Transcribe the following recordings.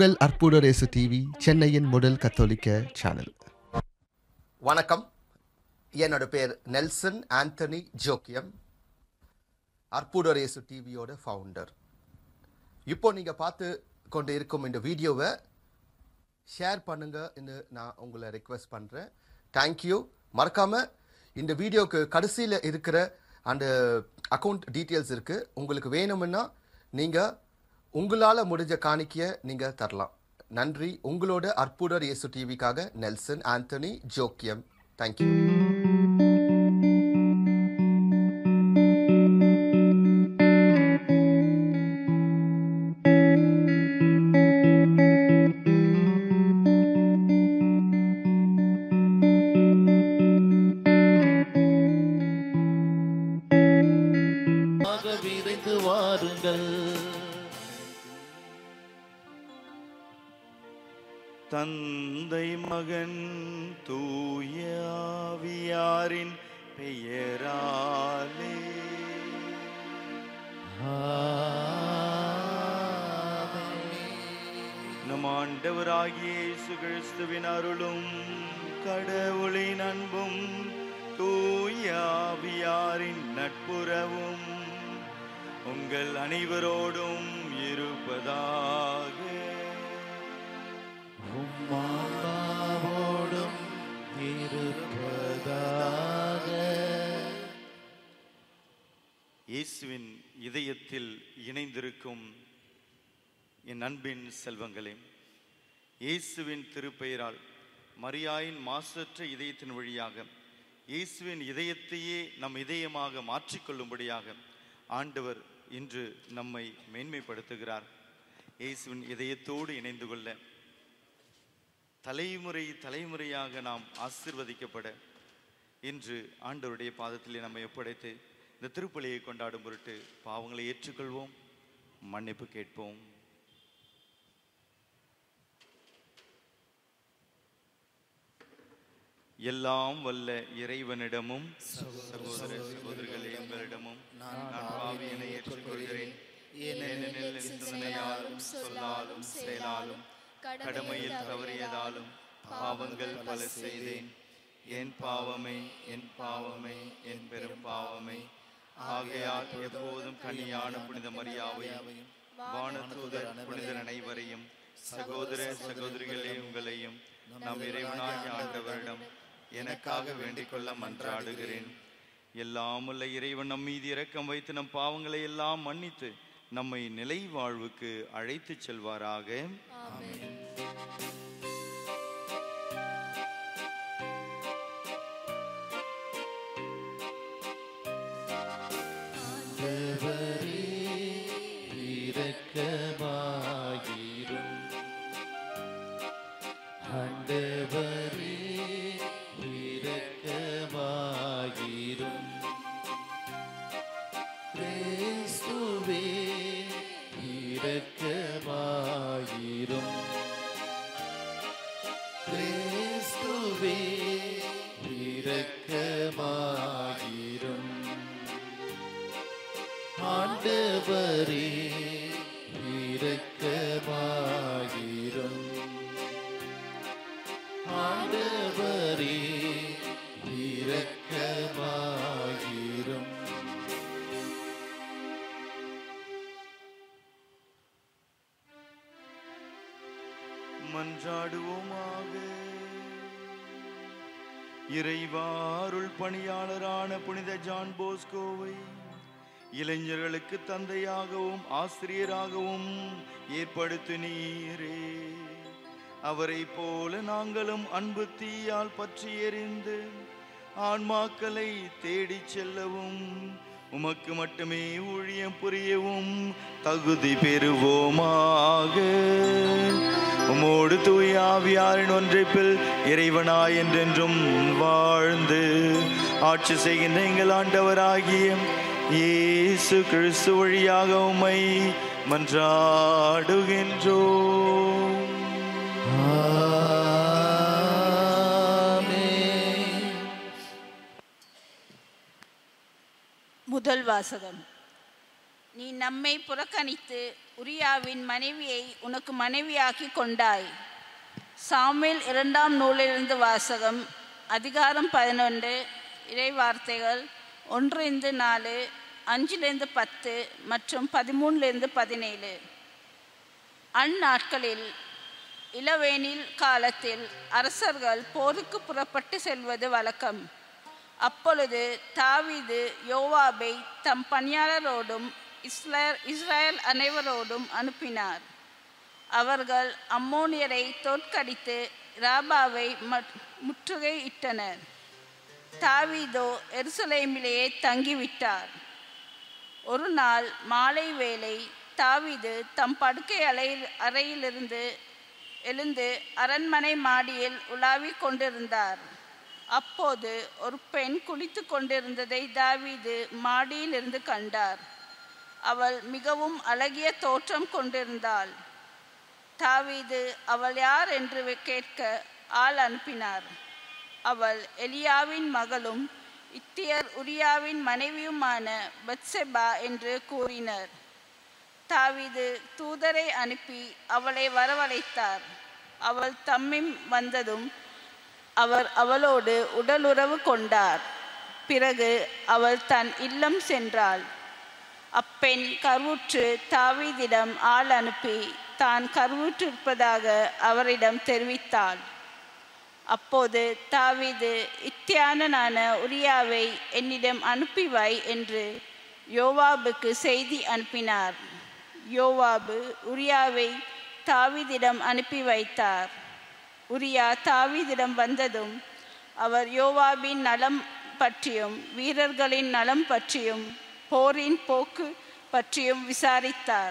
உங்கள் அற்புதரேசு டிவி சென்னையின் முதல் கத்தோலிக்க சேனல் வணக்கம் என்னோட பேர் நெல்சன் ஆண்டனி ஜோக்கியம் அற்புதரேசு டிவியோட ஃபவுண்டர் இப்போ நீங்கள் பார்த்து கொண்டு இருக்கும் இந்த வீடியோவை ஷேர் பண்ணுங்கன்னு நான் உங்களை ரெக்வெஸ்ட் பண்ணுறேன் தேங்க்யூ மறக்காமல் இந்த வீடியோக்கு கடைசியில் இருக்கிற அந்த அக்கௌண்ட் டீட்டெயில்ஸ் இருக்குது உங்களுக்கு வேணும்னா நீங்கள் உங்களால் முடிஞ்ச காணிக்கையை நீங்கள் தரலாம் நன்றி உங்களோட அற்புதர் இயேசு டிவிக்காக நெல்சன் ஆண்டனி ஜோக்கியம் தேங்க்யூ ஆக விரைந்து வாருங்கள் தந்தை மகன் தூய ஆவியாரின் பெயராலே நம் ஆண்டவராகிய இயேசு கிறிஸ்துவின் அருளும் கடவுளின் அன்பும் தூய ஆவியாரின் நட்புறவும் உங்கள் அனைவரோடும் இருப்பதாக உம்மாவோடும் இருப்பதாக இயேசுவின் இதயத்தில் இணைந்திருக்கும் என் அன்பின் செல்வங்களே இயேசுவின் திருப்பெயரால் மரியாயின் மாசற்ற இதயத்தின் வழியாக இயேசுவின் இதயத்தையே நம் இதயமாக மாற்றிக்கொள்ளும்படியாக ஆண்டவர் இன்று நம்மை மேன்மைப்படுத்துகிறார் இயேசுவின் இதயத்தோடு இணைந்து கொள்ள தலைமுறை தலைமுறையாக நாம் ஆசிர்வதிக்கப்பட இன்று ஆண்டவருடைய பாதத்திலே நம்மை ஒப்படைத்து இந்த திருப்பலியை கொண்டாடும் பொருட்டு பாவங்களை ஏற்றுக்கொள்வோம் மன்னிப்பு கேட்போம் எல்லாம் வல்ல இறைவனிடமும் சகோதர சகோதரிகளே உங்களிடமும் நான் பாவியனை ஏற்றுக்கொள்கிறேன் ஏனெனில் என் சிந்தனையாலும் சொல்லாலும் செயலாலும் கடமையில் தவறியதாலும் பாவங்கள் பல செய்தேன் என் பாவமே என் பாவமே என் பெரும் பாவமே ஆகையால் எப்போதும் கன்னியான புனித மரியாவையும் வானதூதர் புனிதர் அனைவரையும் சகோதர சகோதரிகளே உங்களையும் நம் இறைவனாகிய ஆண்டவரிடம் எனக்காக வேண்டிக் கொள்ள மன்றாடுகிறேன் எல்லாம் உள்ள இறைவன் நம் மீது இரக்கம் வைத்து நம் பாவங்களை எல்லாம் மன்னித்து நம்மை நிலை வாழ்வுக்கு அழைத்துச் செல்வாராக ஆண்டவரே இரக்கமாயிரும் ஆண்டவரே இரக்கமாயிரும் கிறிஸ்துவே இரக்கமாயிரும் கிறிஸ்துவே இரக்கமாயிரும் ஆண்டவரே இரக்கமாயிரும் ஆண்டவரே இரக்கமாயிரும் மன்றாடுவோமாக இறைவாருள் பணியாளரான புனித ஜான் போஸ்கோவை இளைஞர்களுக்கு தந்தையாகவும் ஆசிரியராகவும் ஏற்படுத்தினீரே அவரை போல நாங்களும் அன்பு தீயால் பற்றி எறிந்து ஆன்மாக்களை தேடிச் செல்லவும் உமக்கு மட்டுமே ஊழியம் புரியவும் தகுதி பெறுவோமாக உமோடு தூய ஆவியாரின் ஒன்றைப்பில் இறைவனாய் என்றென்றும் வாழ்ந்து ஆட்சி செய்கின்ற எங்கள் ஆண்டவராகிய இயேசு கிறிஸ்து வழியாக உம்மை மன்றாடுகின்றோம் ஆமென். முதல் வாசகம் நீ நம்மை புறக்கணித்து உரியாவின் மனைவியை உனக்கு மனைவியாக்கி கொண்டாய் சாமுவேல் இரண்டாம் நூலிலிருந்து வாசகம் அதிகாரம் பதினொன்று இறைவார்த்தைகள் ஒன்றிலிருந்து நாலு அஞ்சிலிருந்து பத்து மற்றும் பதிமூணுலேருந்து பதினேழு அந்நாட்களில் இளவேனில் காலத்தில் அரசர்கள் போருக்கு புறப்பட்டு செல்வது வழக்கம் அப்பொழுது தாவீது யோவாபை தம் பணியாளரோடும் இஸ்ரேல் இஸ்ரேல் அனைவரோடும் அனுப்பினார் அவர்கள் அம்மோனியரை தோற்கடித்து ராபாவை மட்- முற்றுகையிட்டனர் தாவீதோ எருசலேமிலேயே தங்கிவிட்டார் ஒரு நாள் மாலை வேளை தாவீது தம் படுக்கை அறையில் அறையிலிருந்து எழுந்து அரண்மனை மாடியில் உலாவிக் கொண்டிருந்தார் அப்போது ஒரு பெண் குளித்து கொண்டிருந்ததை தாவீது மாடியிலிருந்து கண்டார் அவள் மிகவும் அழகிய தோற்றம் கொண்டிருந்தாள் தாவீது அவள் யார் என்று கேட்க ஆள் அனுப்பினார் அவள் எலியாவின் மகளும் இத்தியர் உரியாவின் மனைவியுமான பத்செபா என்று கூறினர் தாவீது தூதரை அனுப்பி அவளை வரவழைத்தார் அவள் தம்மிம் வந்ததும் அவர் அவளோடு உடலுறவு கொண்டார் பிறகு அவள் தன் இல்லம் சென்றாள் அப்பெண் கருவுற்று தாவீதிடம் ஆள் அனுப்பி தான் கருவுற்றிருப்பதாக அவரிடம் தெரிவித்தாள் அப்போது தாவீது இத்தியானனான உரியாவை என்னிடம் அனுப்பி வை என்று யோவாபுக்கு செய்தி அனுப்பினார் யோவாபு உரியாவை தாவீதிடம் அனுப்பி வைத்தார் உரியா தாவீதிடம் வந்ததும் அவர் யோவாபின் நலம் பற்றியும் வீரர்களின் நலம் பற்றியும் போரின் போக்கு பற்றியும் விசாரித்தார்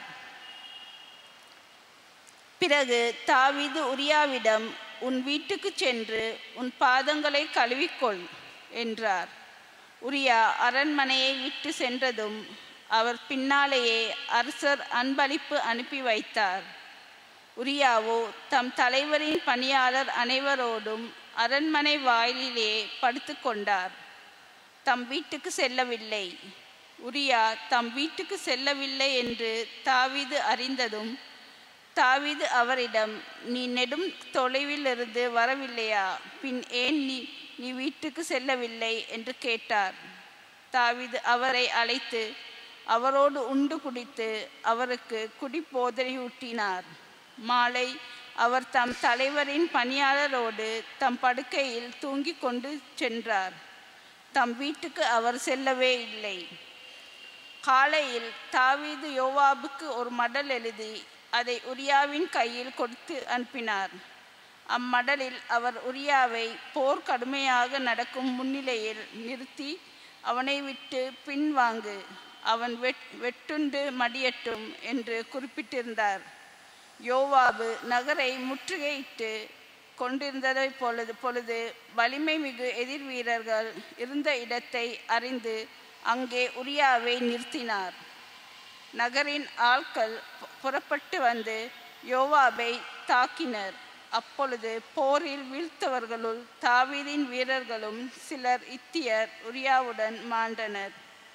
பிறகு தாவீது உரியாவிடம் உன் வீட்டுக்கு சென்று உன் பாதங்களை கழுவிக்கொள் என்றார் உரியா அரண்மனையை விட்டு சென்றதும் அவர் பின்னாலேயே அரசர் அன்பளிப்பு அனுப்பி வைத்தார் உரியாவோ தம் தலைவரின் பணியாளர் அனைவரோடும் அரண்மனை வாயிலிலே படுத்துக்கொண்டார் தம் வீட்டுக்கு செல்லவில்லை உரியா தம் வீட்டுக்கு செல்லவில்லை என்று தாவீது அறிந்ததும் தாவீது அவரிடம் நீ நெடும் தொலைவிலிருந்து வரவில்லையா பின் ஏன் நீ நீ வீட்டுக்கு செல்லவில்லை என்று கேட்டார் தாவீது அவரை அழைத்து அவரோடு உண்டு குடித்து அவருக்கு குடிபோதனையூட்டினார் மாலை அவர் தம் தலைவரின் பணியாளரோடு தம் படுக்கையில் தூங்கிக் கொண்டு சென்றார் தம் வீட்டுக்கு அவர் செல்லவே இல்லை காலையில் தாவீது யோவாபுக்கு ஒரு மடல் எழுதி அதை உரியாவின் கையில் கொடுத்து அனுப்பினார் அம்மடலில் அவர் உரியாவை போர் கடுமையாக நடக்கும் முன்னிலையில் நிறுத்தி அவனை விட்டு பின்வாங்கு அவன் வெட் வெட்டுண்டு மடியட்டும் என்று குறிப்பிட்டிருந்தார் யோவாபு நகரை முற்றுகையிட்டு கொண்டிருந்ததை பொழுது பொழுது வலிமை மிகு எதிர் வீரர்கள் இருந்த இடத்தை அறிந்து அங்கே உரியாவை நிறுத்தினார் நகரின் ஆட்கள் பு- புறப்பட்டு வந்து யோவாபை தாக்கினர் அப்பொழுது போரில் வீழ்த்தவர்களுள் தாவீதின் வீரர்களும் சிலர் இத்தியர் உரியாவுடன் மாண்டனர்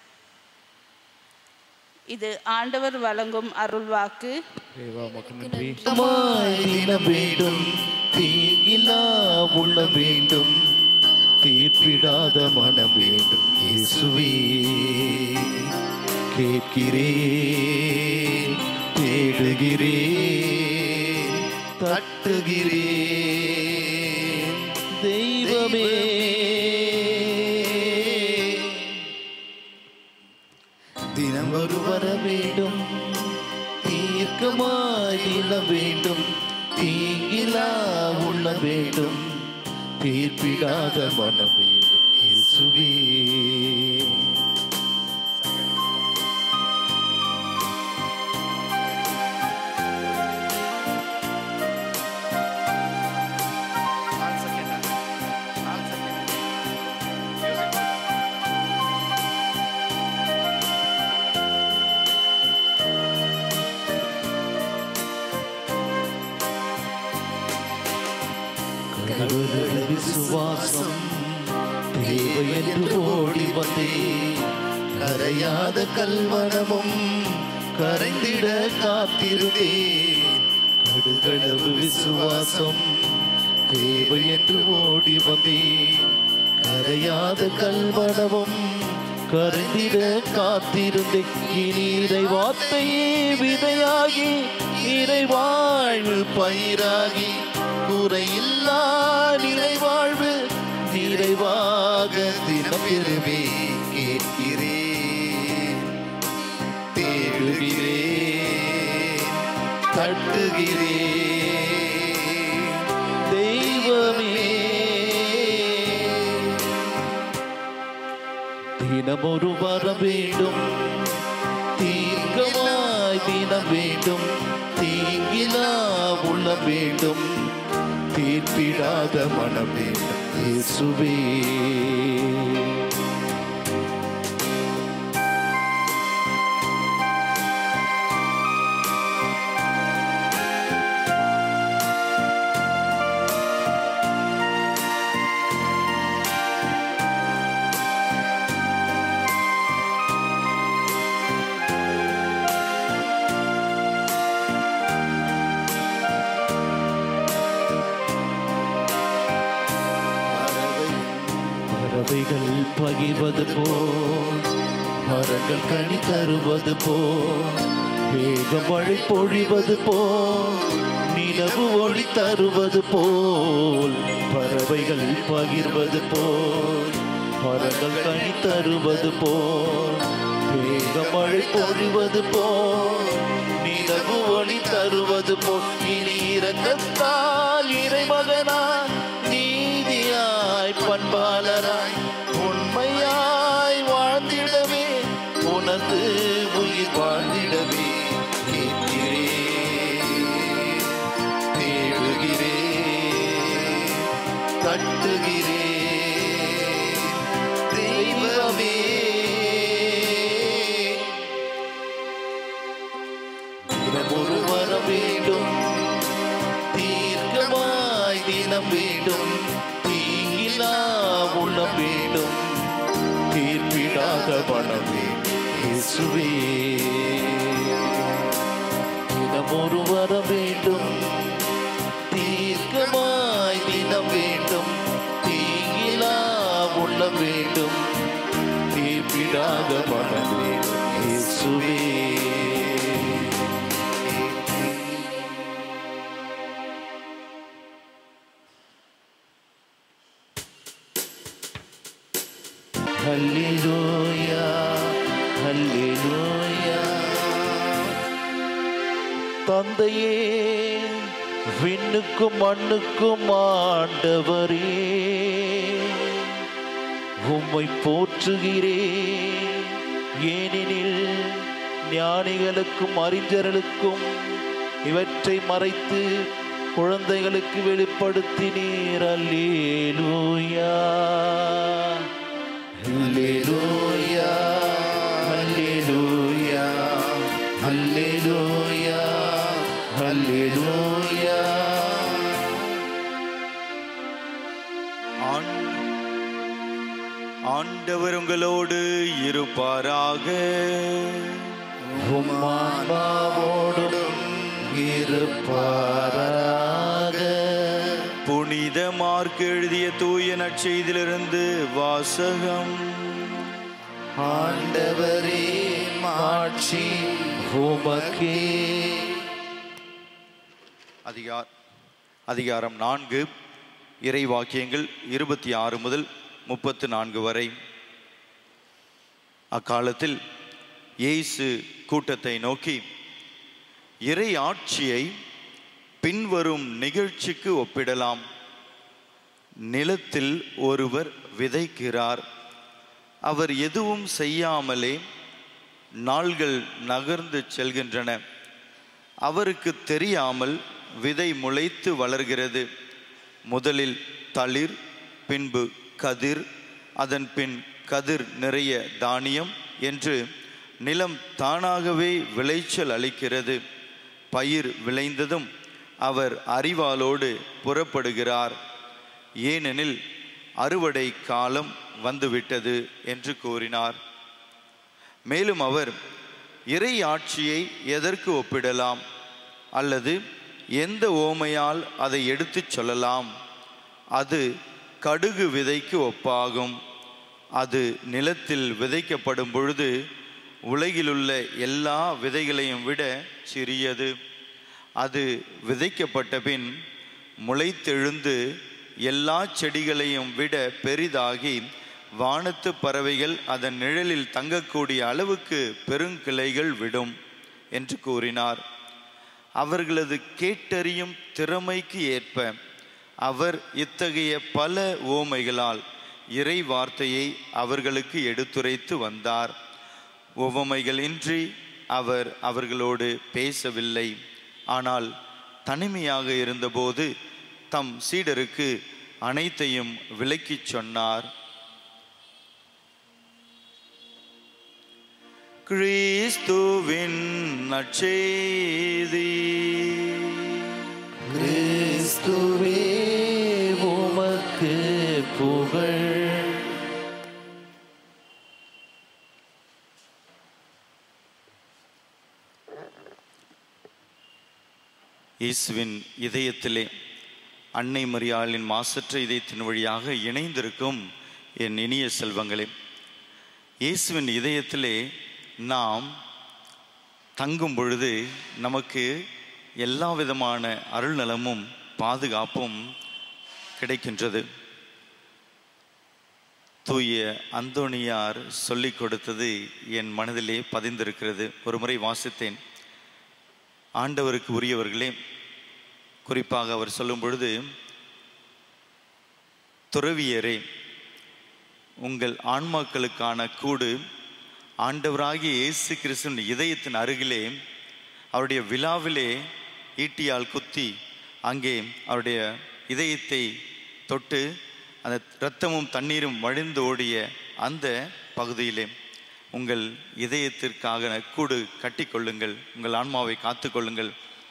இது ஆண்டவர் வழங்கும் அருள்வாக்கு தேவா உமக்கு நன்றி மாறிட வேண்டும் தீங்கிலா உள்ள வேண்டும் தீர்ப்பிடாத மனம் வேண்டும் இயேசுவே கேட்கிறேன் தேடுகிறேன் தட்டுகிறேன் தெய்வமே தினம் ஒரு வர வேண்டும் தீர்க்கமாயில வேண்டும் தீங்கிலா உள்ள வேண்டும் தீர்ப்பிடாத மனம் வேண்டும் இயேசுவே நாலு செகண்ட் நாலு செகண்ட் மியூசிக் கடவுளது விசுவாசம் தேவை என்று ஓடி வந்தேன் கரையாத கல்வனமும் கரைந்திட காத்திருந்தேன் கடுகளவு விசுவாசம் தேவை என்று ஓடி வந்தேன் கரையாத கல்வனமும் கரைந்திட காத்திருந்தேன் இனி இறை வார்த்தையே விதையாகி இறை வாழ்வு பயிராகி குறையில்லா நிறைவாழ்வு நிறைவாக தினம் பெறுவே கேட்கிறேன் தேடுகிறேன் தட்டுகிறேன் தெய்வமே தினமொரு வர வேண்டும் தீர்க்கமாய் தினம் வேண்டும் தீங்கிலா உள்ள வேண்டும் தீர்ப்பிடாத மனம் வேண்டும் இயேசுவே பறவைகள் பகிர்வது போல் மரங்கள் கனி தருவது போல் வேக மழை பொழிவது போல் நிலவு ஒளி தருவது போல் பறவைகள் பகிர்வது போல் மரங்கள் கனி தருவது போல் வேக மழை பொழிவது போல் நிலவு ஒளி தருவது போல் இனி இரங்கத்தால் இறைமகனாய் நீதியாய் பண்பாளராய் உண்மையாய் வாழ்ந்திடவே உனது உயிர் வாழ்ந்திடவே கேட்கிறேன் தேடுகிறேன் தட்டுகிறேன் தெய்வமே தினமொரு வர வேண்டும் தீர்க்கமாய் தினம் வேண்டும் தீயிலா உள்ளம் வேண்டும் தீர்ப்பிடாத மனம் வேண்டும் இயேசுவே தினமொரு வர வேண்டும் தீர்க்கமாய் தினம் வேண்டும் தீயிலா உள்ளம் வேண்டும் தீர்ப்பிடாத மனம் வேண்டும் இயேசுவே ஹல்லேலூயா ஹல்லேலூயா தந்தையே விண்ணுக்கும் மண்ணுக்கும் ஆண்டவரே உம்மை போற்றுகிறேன் ஏனெனில் ஞானிகளுக்கும் அறிஞர்களுக்கும் இவற்றை மறைத்து குழந்தைகளுக்கு வெளிப்படுத்தினீர் அல்லேலூயா அல்லேலூயா அல்லேலூயா அல்லேலூயா அல்லேலூயா ஆண்- ஆண்டவர் உங்களோடு இருப்பாராக உம்மாவோடும் இருப்பாராக புனித மார்க் எழுதிய தூய நற்செய்திலிருந்து வாசகம் ஆண்டவரே மாட்சி உமக்கே அதிகார் அதிகாரம் நான்கு இறை வாக்கியங்கள் இருபத்தி ஆறு முதல் முப்பத்து நான்கு வரை அக்காலத்தில் இயேசு கூட்டத்தை நோக்கி இறை ஆட்சியை பின்வரும் நிகழ்ச்சிக்கு ஒப்பிடலாம் நிலத்தில் ஒருவர் விதைக்கிறார் அவர் எதுவும் செய்யாமலே நாள்கள் நகர்ந்து செல்கின்றன அவருக்கு தெரியாமல் விதை முளைத்து வளர்கிறது முதலில் தளிர் பின்பு கதிர் அதன் பின் கதிர் நிறைய தானியம் என்று நிலம் தானாகவே விளைச்சல் அளிக்கிறது பயிர் விளைந்ததும் அவர் அறிவாலோடு புறப்படுகிறார் ஏனெனில் அறுவடை காலம் வந்துவிட்டது என்று கூறினார் மேலும் அவர் இறை ஆட்சியை எதற்கு ஒப்பிடலாம் அல்லது எந்த ஓமையால் அதை எடுத்துச் சொல்லலாம் அது கடுகு விதைக்கு ஒப்பாகும் அது நிலத்தில் விதைக்கப்படும் பொழுது உலகிலுள்ள எல்லா விதைகளையும் விட சிறியது அது விதைக்கப்பட்ட பின் முளைத்தெழுந்து எல்லா செடிகளையும் விட பெரிதாகி வானத்து பறவைகள் அதன் நிழலில் தங்கக்கூடிய அளவுக்கு பெருங்கிளைகள் விடும் என்று கூறினார் அவர்களது கேட்டறியும் திறமைக்கு ஏற்ப அவர் இத்தகைய பல ஓமைகளால் இறை வார்த்தையை அவர்களுக்கு எடுத்துரைத்து வந்தார் உவமைகளின்றி அவர் அவர்களோடு பேசவில்லை ஆனால் தனிமையாக இருந்தபோது தம் சீடருக்கு அனைத்தையும் விளக்கிச் சொன்னார் கிறிஸ்துவின் நற்செய்தி கிறிஸ்துவே உமக்கு புகழ் இயேசுவின் இதயத்திலே அன்னை மரியாளின் மாசற்ற இதயத்தின் வழியாக இணைந்திருக்கும் என் இனிய செல்வங்களே இயேசுவின் இதயத்திலே நாம் தங்கும் பொழுது நமக்கு எல்லா விதமான அருள்நலமும் பாதுகாப்பும் கிடைக்கின்றது தூய அந்தோணியார் சொல்லிக் கொடுத்தது என் மனதிலே பதிந்திருக்கிறது ஒரு முறை வாசித்தேன் ஆண்டவருக்கு உரியவர்களே குறிப்பாக அவர் சொல்லும் பொழுது துறவியரே உங்கள் ஆன்மாக்களுக்கான கூடு ஆண்டவராகிய இயேசு கிறிஸ்துவின் இதயத்தின் அருகிலே அவருடைய விழாவிலே ஈட்டியால் குத்தி அங்கே அவருடைய இதயத்தை தொட்டு அந்த இரத்தமும் தண்ணீரும் வழிந்து ஓடிய அந்த பகுதியிலே உங்கள் இதயத்திற்காக கூடு கட்டிக்கொள்ளுங்கள் உங்கள் ஆன்மாவை காத்துக்கொள்ளுங்கள்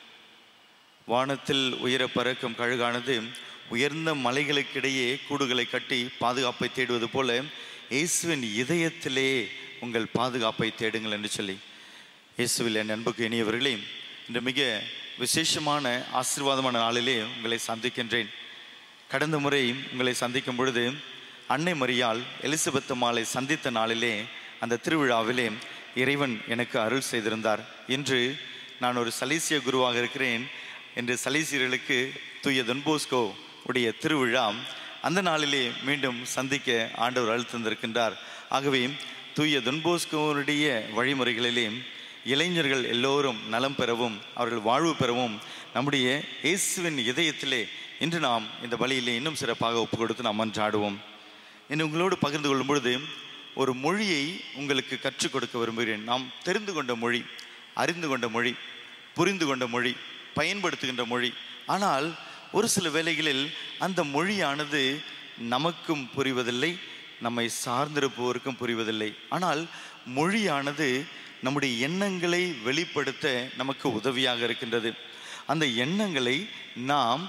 வானத்தில் உயர பறக்கும் கழுகானது உயர்ந்த மலைகளுக்கிடையே கூடுகளை கட்டி பாதுகாப்பை தேடுவது போல இயேசுவின் இதயத்திலே உங்கள் பாதுகாப்பை தேடுங்கள் என்று சொல்லி இயேசுவில் என் அன்புக்கு இனியவர்களே இன்று மிக விசேஷமான ஆசீர்வாதமான நாளிலே உங்களை சந்திக்கின்றேன் கடந்த முறை உங்களை சந்திக்கும் பொழுது அன்னை மரியாள் எலிசபெத் அம்மாளை சந்தித்த நாளிலே அந்த திருவிழாவிலே இறைவன் எனக்கு அருள் செய்திருந்தார் இன்று நான் ஒரு சலீசிய குருவாக இருக்கிறேன் என்று சலீசியர்களுக்கு தூய தொன்போஸ்கோ உடைய திருவிழா அந்த நாளிலே மீண்டும் சந்திக்க ஆண்டவர் அருள் தந்திருக்கின்றார் ஆகவே தூய தொன்போஸ்கோனுடைய வழிமுறைகளிலே இளைஞர்கள் எல்லோரும் நலம் பெறவும் அவர்கள் வாழ்வு பெறவும் நம்முடைய இயேசுவின் இதயத்திலே இன்று நாம் இந்த வழியிலே இன்னும் சிறப்பாக ஒப்பு கொடுத்து நாம் மன்றாடுவோம் இன்று உங்களோடு பகிர்ந்து கொள்ளும் பொழுது ஒரு மொழியை உங்களுக்கு கற்றுக் கொடுக்க விரும்புகிறேன் நாம் தெரிந்து கொண்ட மொழி அறிந்து கொண்ட மொழி புரிந்து கொண்ட மொழி பயன்படுத்துகின்ற மொழி ஆனால் ஒரு சில வேளைகளில் அந்த மொழியானது நமக்கும் புரிவதில்லை நம்மை சார்ந்திருப்பவருக்கும் புரிவதில்லை ஆனால் மொழியானது நம்முடைய எண்ணங்களை வெளிப்படுத்த நமக்கு உதவியாக இருக்கின்றது அந்த எண்ணங்களை நாம்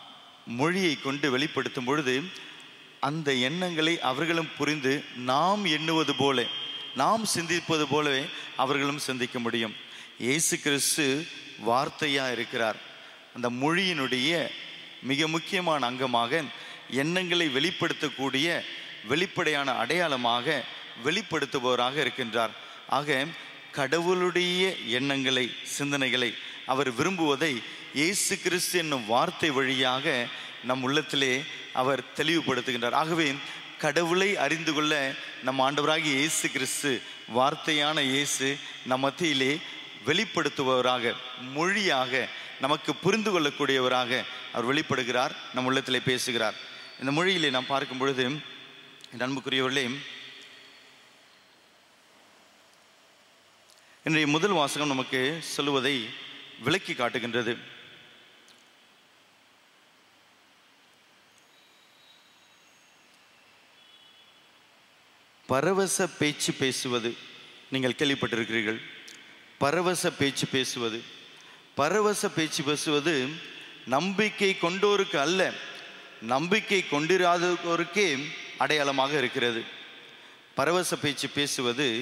மொழியை கொண்டு வெளிப்படுத்தும் பொழுது அந்த எண்ணங்களை அவர்களும் புரிந்து நாம் எண்ணுவது போல நாம் சிந்திப்பது போலவே அவர்களும் சிந்திக்க முடியும் இயேசு கிறிஸ்து வார்த்தையா இருக்கிறார் அந்த மொழியினுடைய மிக முக்கியமான அங்கமாக எண்ணங்களை வெளிப்படுத்தக்கூடிய வெளிப்படையான அடையாளமாக வெளிப்படுத்துபவராக இருக்கின்றார் ஆக கடவுளுடைய எண்ணங்களை சிந்தனைகளை அவர் விரும்புவதை இயேசு கிறிஸ்து என்னும் வார்த்தை வழியாக நம் உள்ளத்திலே அவர் தெளிவுபடுத்துகின்றார் ஆகவே கடவுளை அறிந்து கொள்ள நம் ஆண்டவராகிய இயேசு கிறிஸ்து வார்த்தையான இயேசு நம் மத்தியிலே வெளிப்படுத்துபவராக மொழியாக நமக்கு புரிந்து கொள்ளக்கூடியவராக அவர் வெளிப்படுகிறார் நம் உள்ளத்திலே பேசுகிறார் இந்த மொழியிலே நாம் பார்க்கும் பொழுது என் அன்புக்குரியவர்களே இன்றைய முதல் வாசகம் நமக்கு சொல்லுவதை விளக்கி காட்டுகின்றது பரவச பேச்சு பேசுவது நீங்கள் கேள்விப்பட்டிருக்கிறீர்கள் பரவச பேச்சு பேசுவது பரவச பேச்சு பேசுவது நம்பிக்கை கொண்டோருக்கு அல்ல நம்பிக்கை கொண்டிராதோருக்கே அடையாளமாக இருக்கிறது பரவச பேச்சு பேசுவது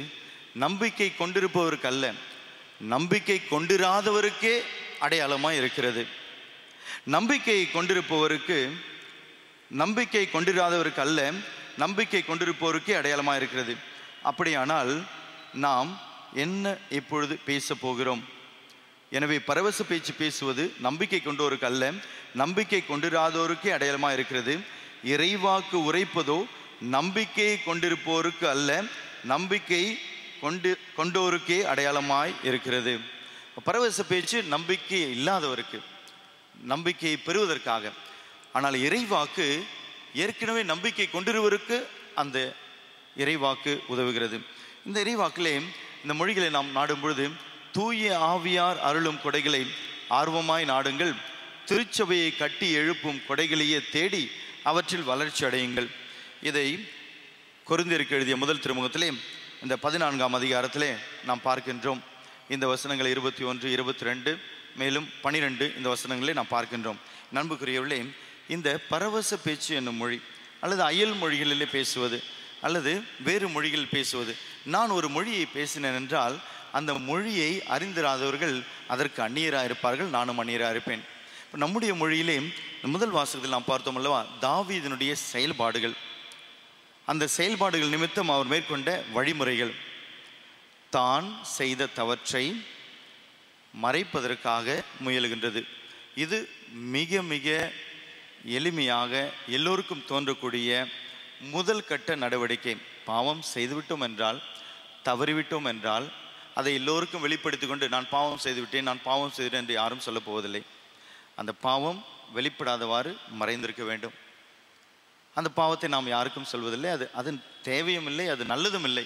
நம்பிக்கை கொண்டிருப்பவருக்கு அல்ல நம்பிக்கை கொண்டிராதவருக்கே அடையாளமாக இருக்கிறது நம்பிக்கையை கொண்டிருப்பவருக்கு நம்பிக்கை கொண்டிராதவருக்கு அல்ல நம்பிக்கை கொண்டிருப்பவருக்கே அடையாளமாக இருக்கிறது அப்படியானால் நாம் என்ன இப்பொழுது பேச போகிறோம் எனவே பரவச பேச்சு பேசுவது நம்பிக்கை கொண்டோருக்கு அல்ல நம்பிக்கை கொண்டிராதோருக்கே அடையாளமாக இருக்கிறது இறைவாக்கு உரைப்பதோ நம்பிக்கையை கொண்டிருப்போருக்கு அல்ல நம்பிக்கை கொண்டு கொண்டோருக்கே அடையாளமாய் இருக்கிறது பரவச பேச்சு நம்பிக்கை இல்லாதவருக்கு நம்பிக்கையை பெறுவதற்காக ஆனால் இறைவாக்கு ஏற்கனவே நம்பிக்கை கொண்டிருவருக்கு அந்த இறைவாக்கு உதவுகிறது இந்த இறைவாக்கிலே இந்த மொழிகளை நாம் நாடும் பொழுது தூய ஆவியார் அருளும் கொடைகளை ஆர்வமாய் நாடுங்கள் திருச்சபையை கட்டி எழுப்பும் கொடைகளையே தேடி அவற்றில் வளர்ச்சி அடையுங்கள் இதை கொரிந்தியருக்கு எழுதிய முதல் திருமுகத்திலே இந்த பதினான்காம் அதிகாரத்திலே நாம் பார்க்கின்றோம் இந்த வசனங்கள் இருபத்தி ஒன்று இருபத்தி ரெண்டு மேலும் பனிரெண்டு இந்த வசனங்களை நாம் பார்க்கின்றோம் நண்புக்குரியவர்களே இந்த பரவச பேச்சு என்னும் மொழி அல்லது அயல் மொழிகளிலே பேசுவது அல்லது வேறு மொழிகள் பேசுவது நான் ஒரு மொழியை பேசினேன் என்றால் அந்த மொழியை அறிந்திராதவர்கள் அதற்கு அந்நியராக இருப்பார்கள் நானும் அந்நியராக இருப்பேன் இப்போ நம்முடைய மொழியிலே இந்த முதல் வாசகத்தில் நாம் பார்த்தோம் அல்லவா தாவீதினுடைய செயல்பாடுகள் அந்த செயல்பாடுகள் நிமித்தம் அவர் மேற்கொண்ட வழிமுறைகள் தான் செய்த தவற்றை மறைப்பதற்காக முயலுகின்றது இது மிக மிக எளிமையாக எல்லோருக்கும் தோன்றக்கூடிய முதல் கட்ட நடவடிக்கை பாவம் செய்துவிட்டோம் என்றால் தவறிவிட்டோம் என்றால் அதை எல்லோருக்கும் வெளிப்படுத்தி கொண்டு நான் பாவம் செய்துவிட்டேன் நான் பாவம் செய்தேன் என்று யாரும் சொல்லப் போவதில்லை அந்த பாவம் வெளிப்படாதவாறு மறைந்திருக்க வேண்டும் அந்த பாவத்தை நாம் யாருக்கும் சொல்வதில்லை அது அதன் தேவையும் இல்லை அது நல்லதும் இல்லை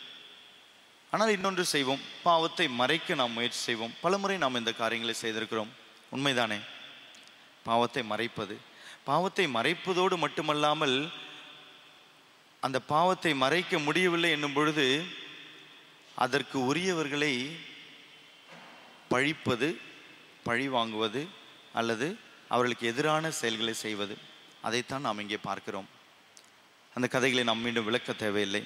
ஆனால் இன்னொன்று செய்வோம் பாவத்தை மறைக்க நாம் முயற்சி செய்வோம் பலமுறை நாம் இந்த காரியங்களை செய்திருக்கிறோம் உண்மைதானே பாவத்தை மறைப்பது பாவத்தை மறைப்பதோடு மட்டுமல்லாமல் அந்த பாவத்தை மறைக்க முடியவில்லை என்னும் பொழுது அதற்கு உரியவர்களை பழிப்பது பழி வாங்குவது அல்லது அவர்களுக்கு எதிரான செயல்களை செய்வது அதைத்தான் நாம் இங்கே பார்க்கிறோம் அந்த கதைகளை நாம் மீண்டும் விளக்க தேவையில்லை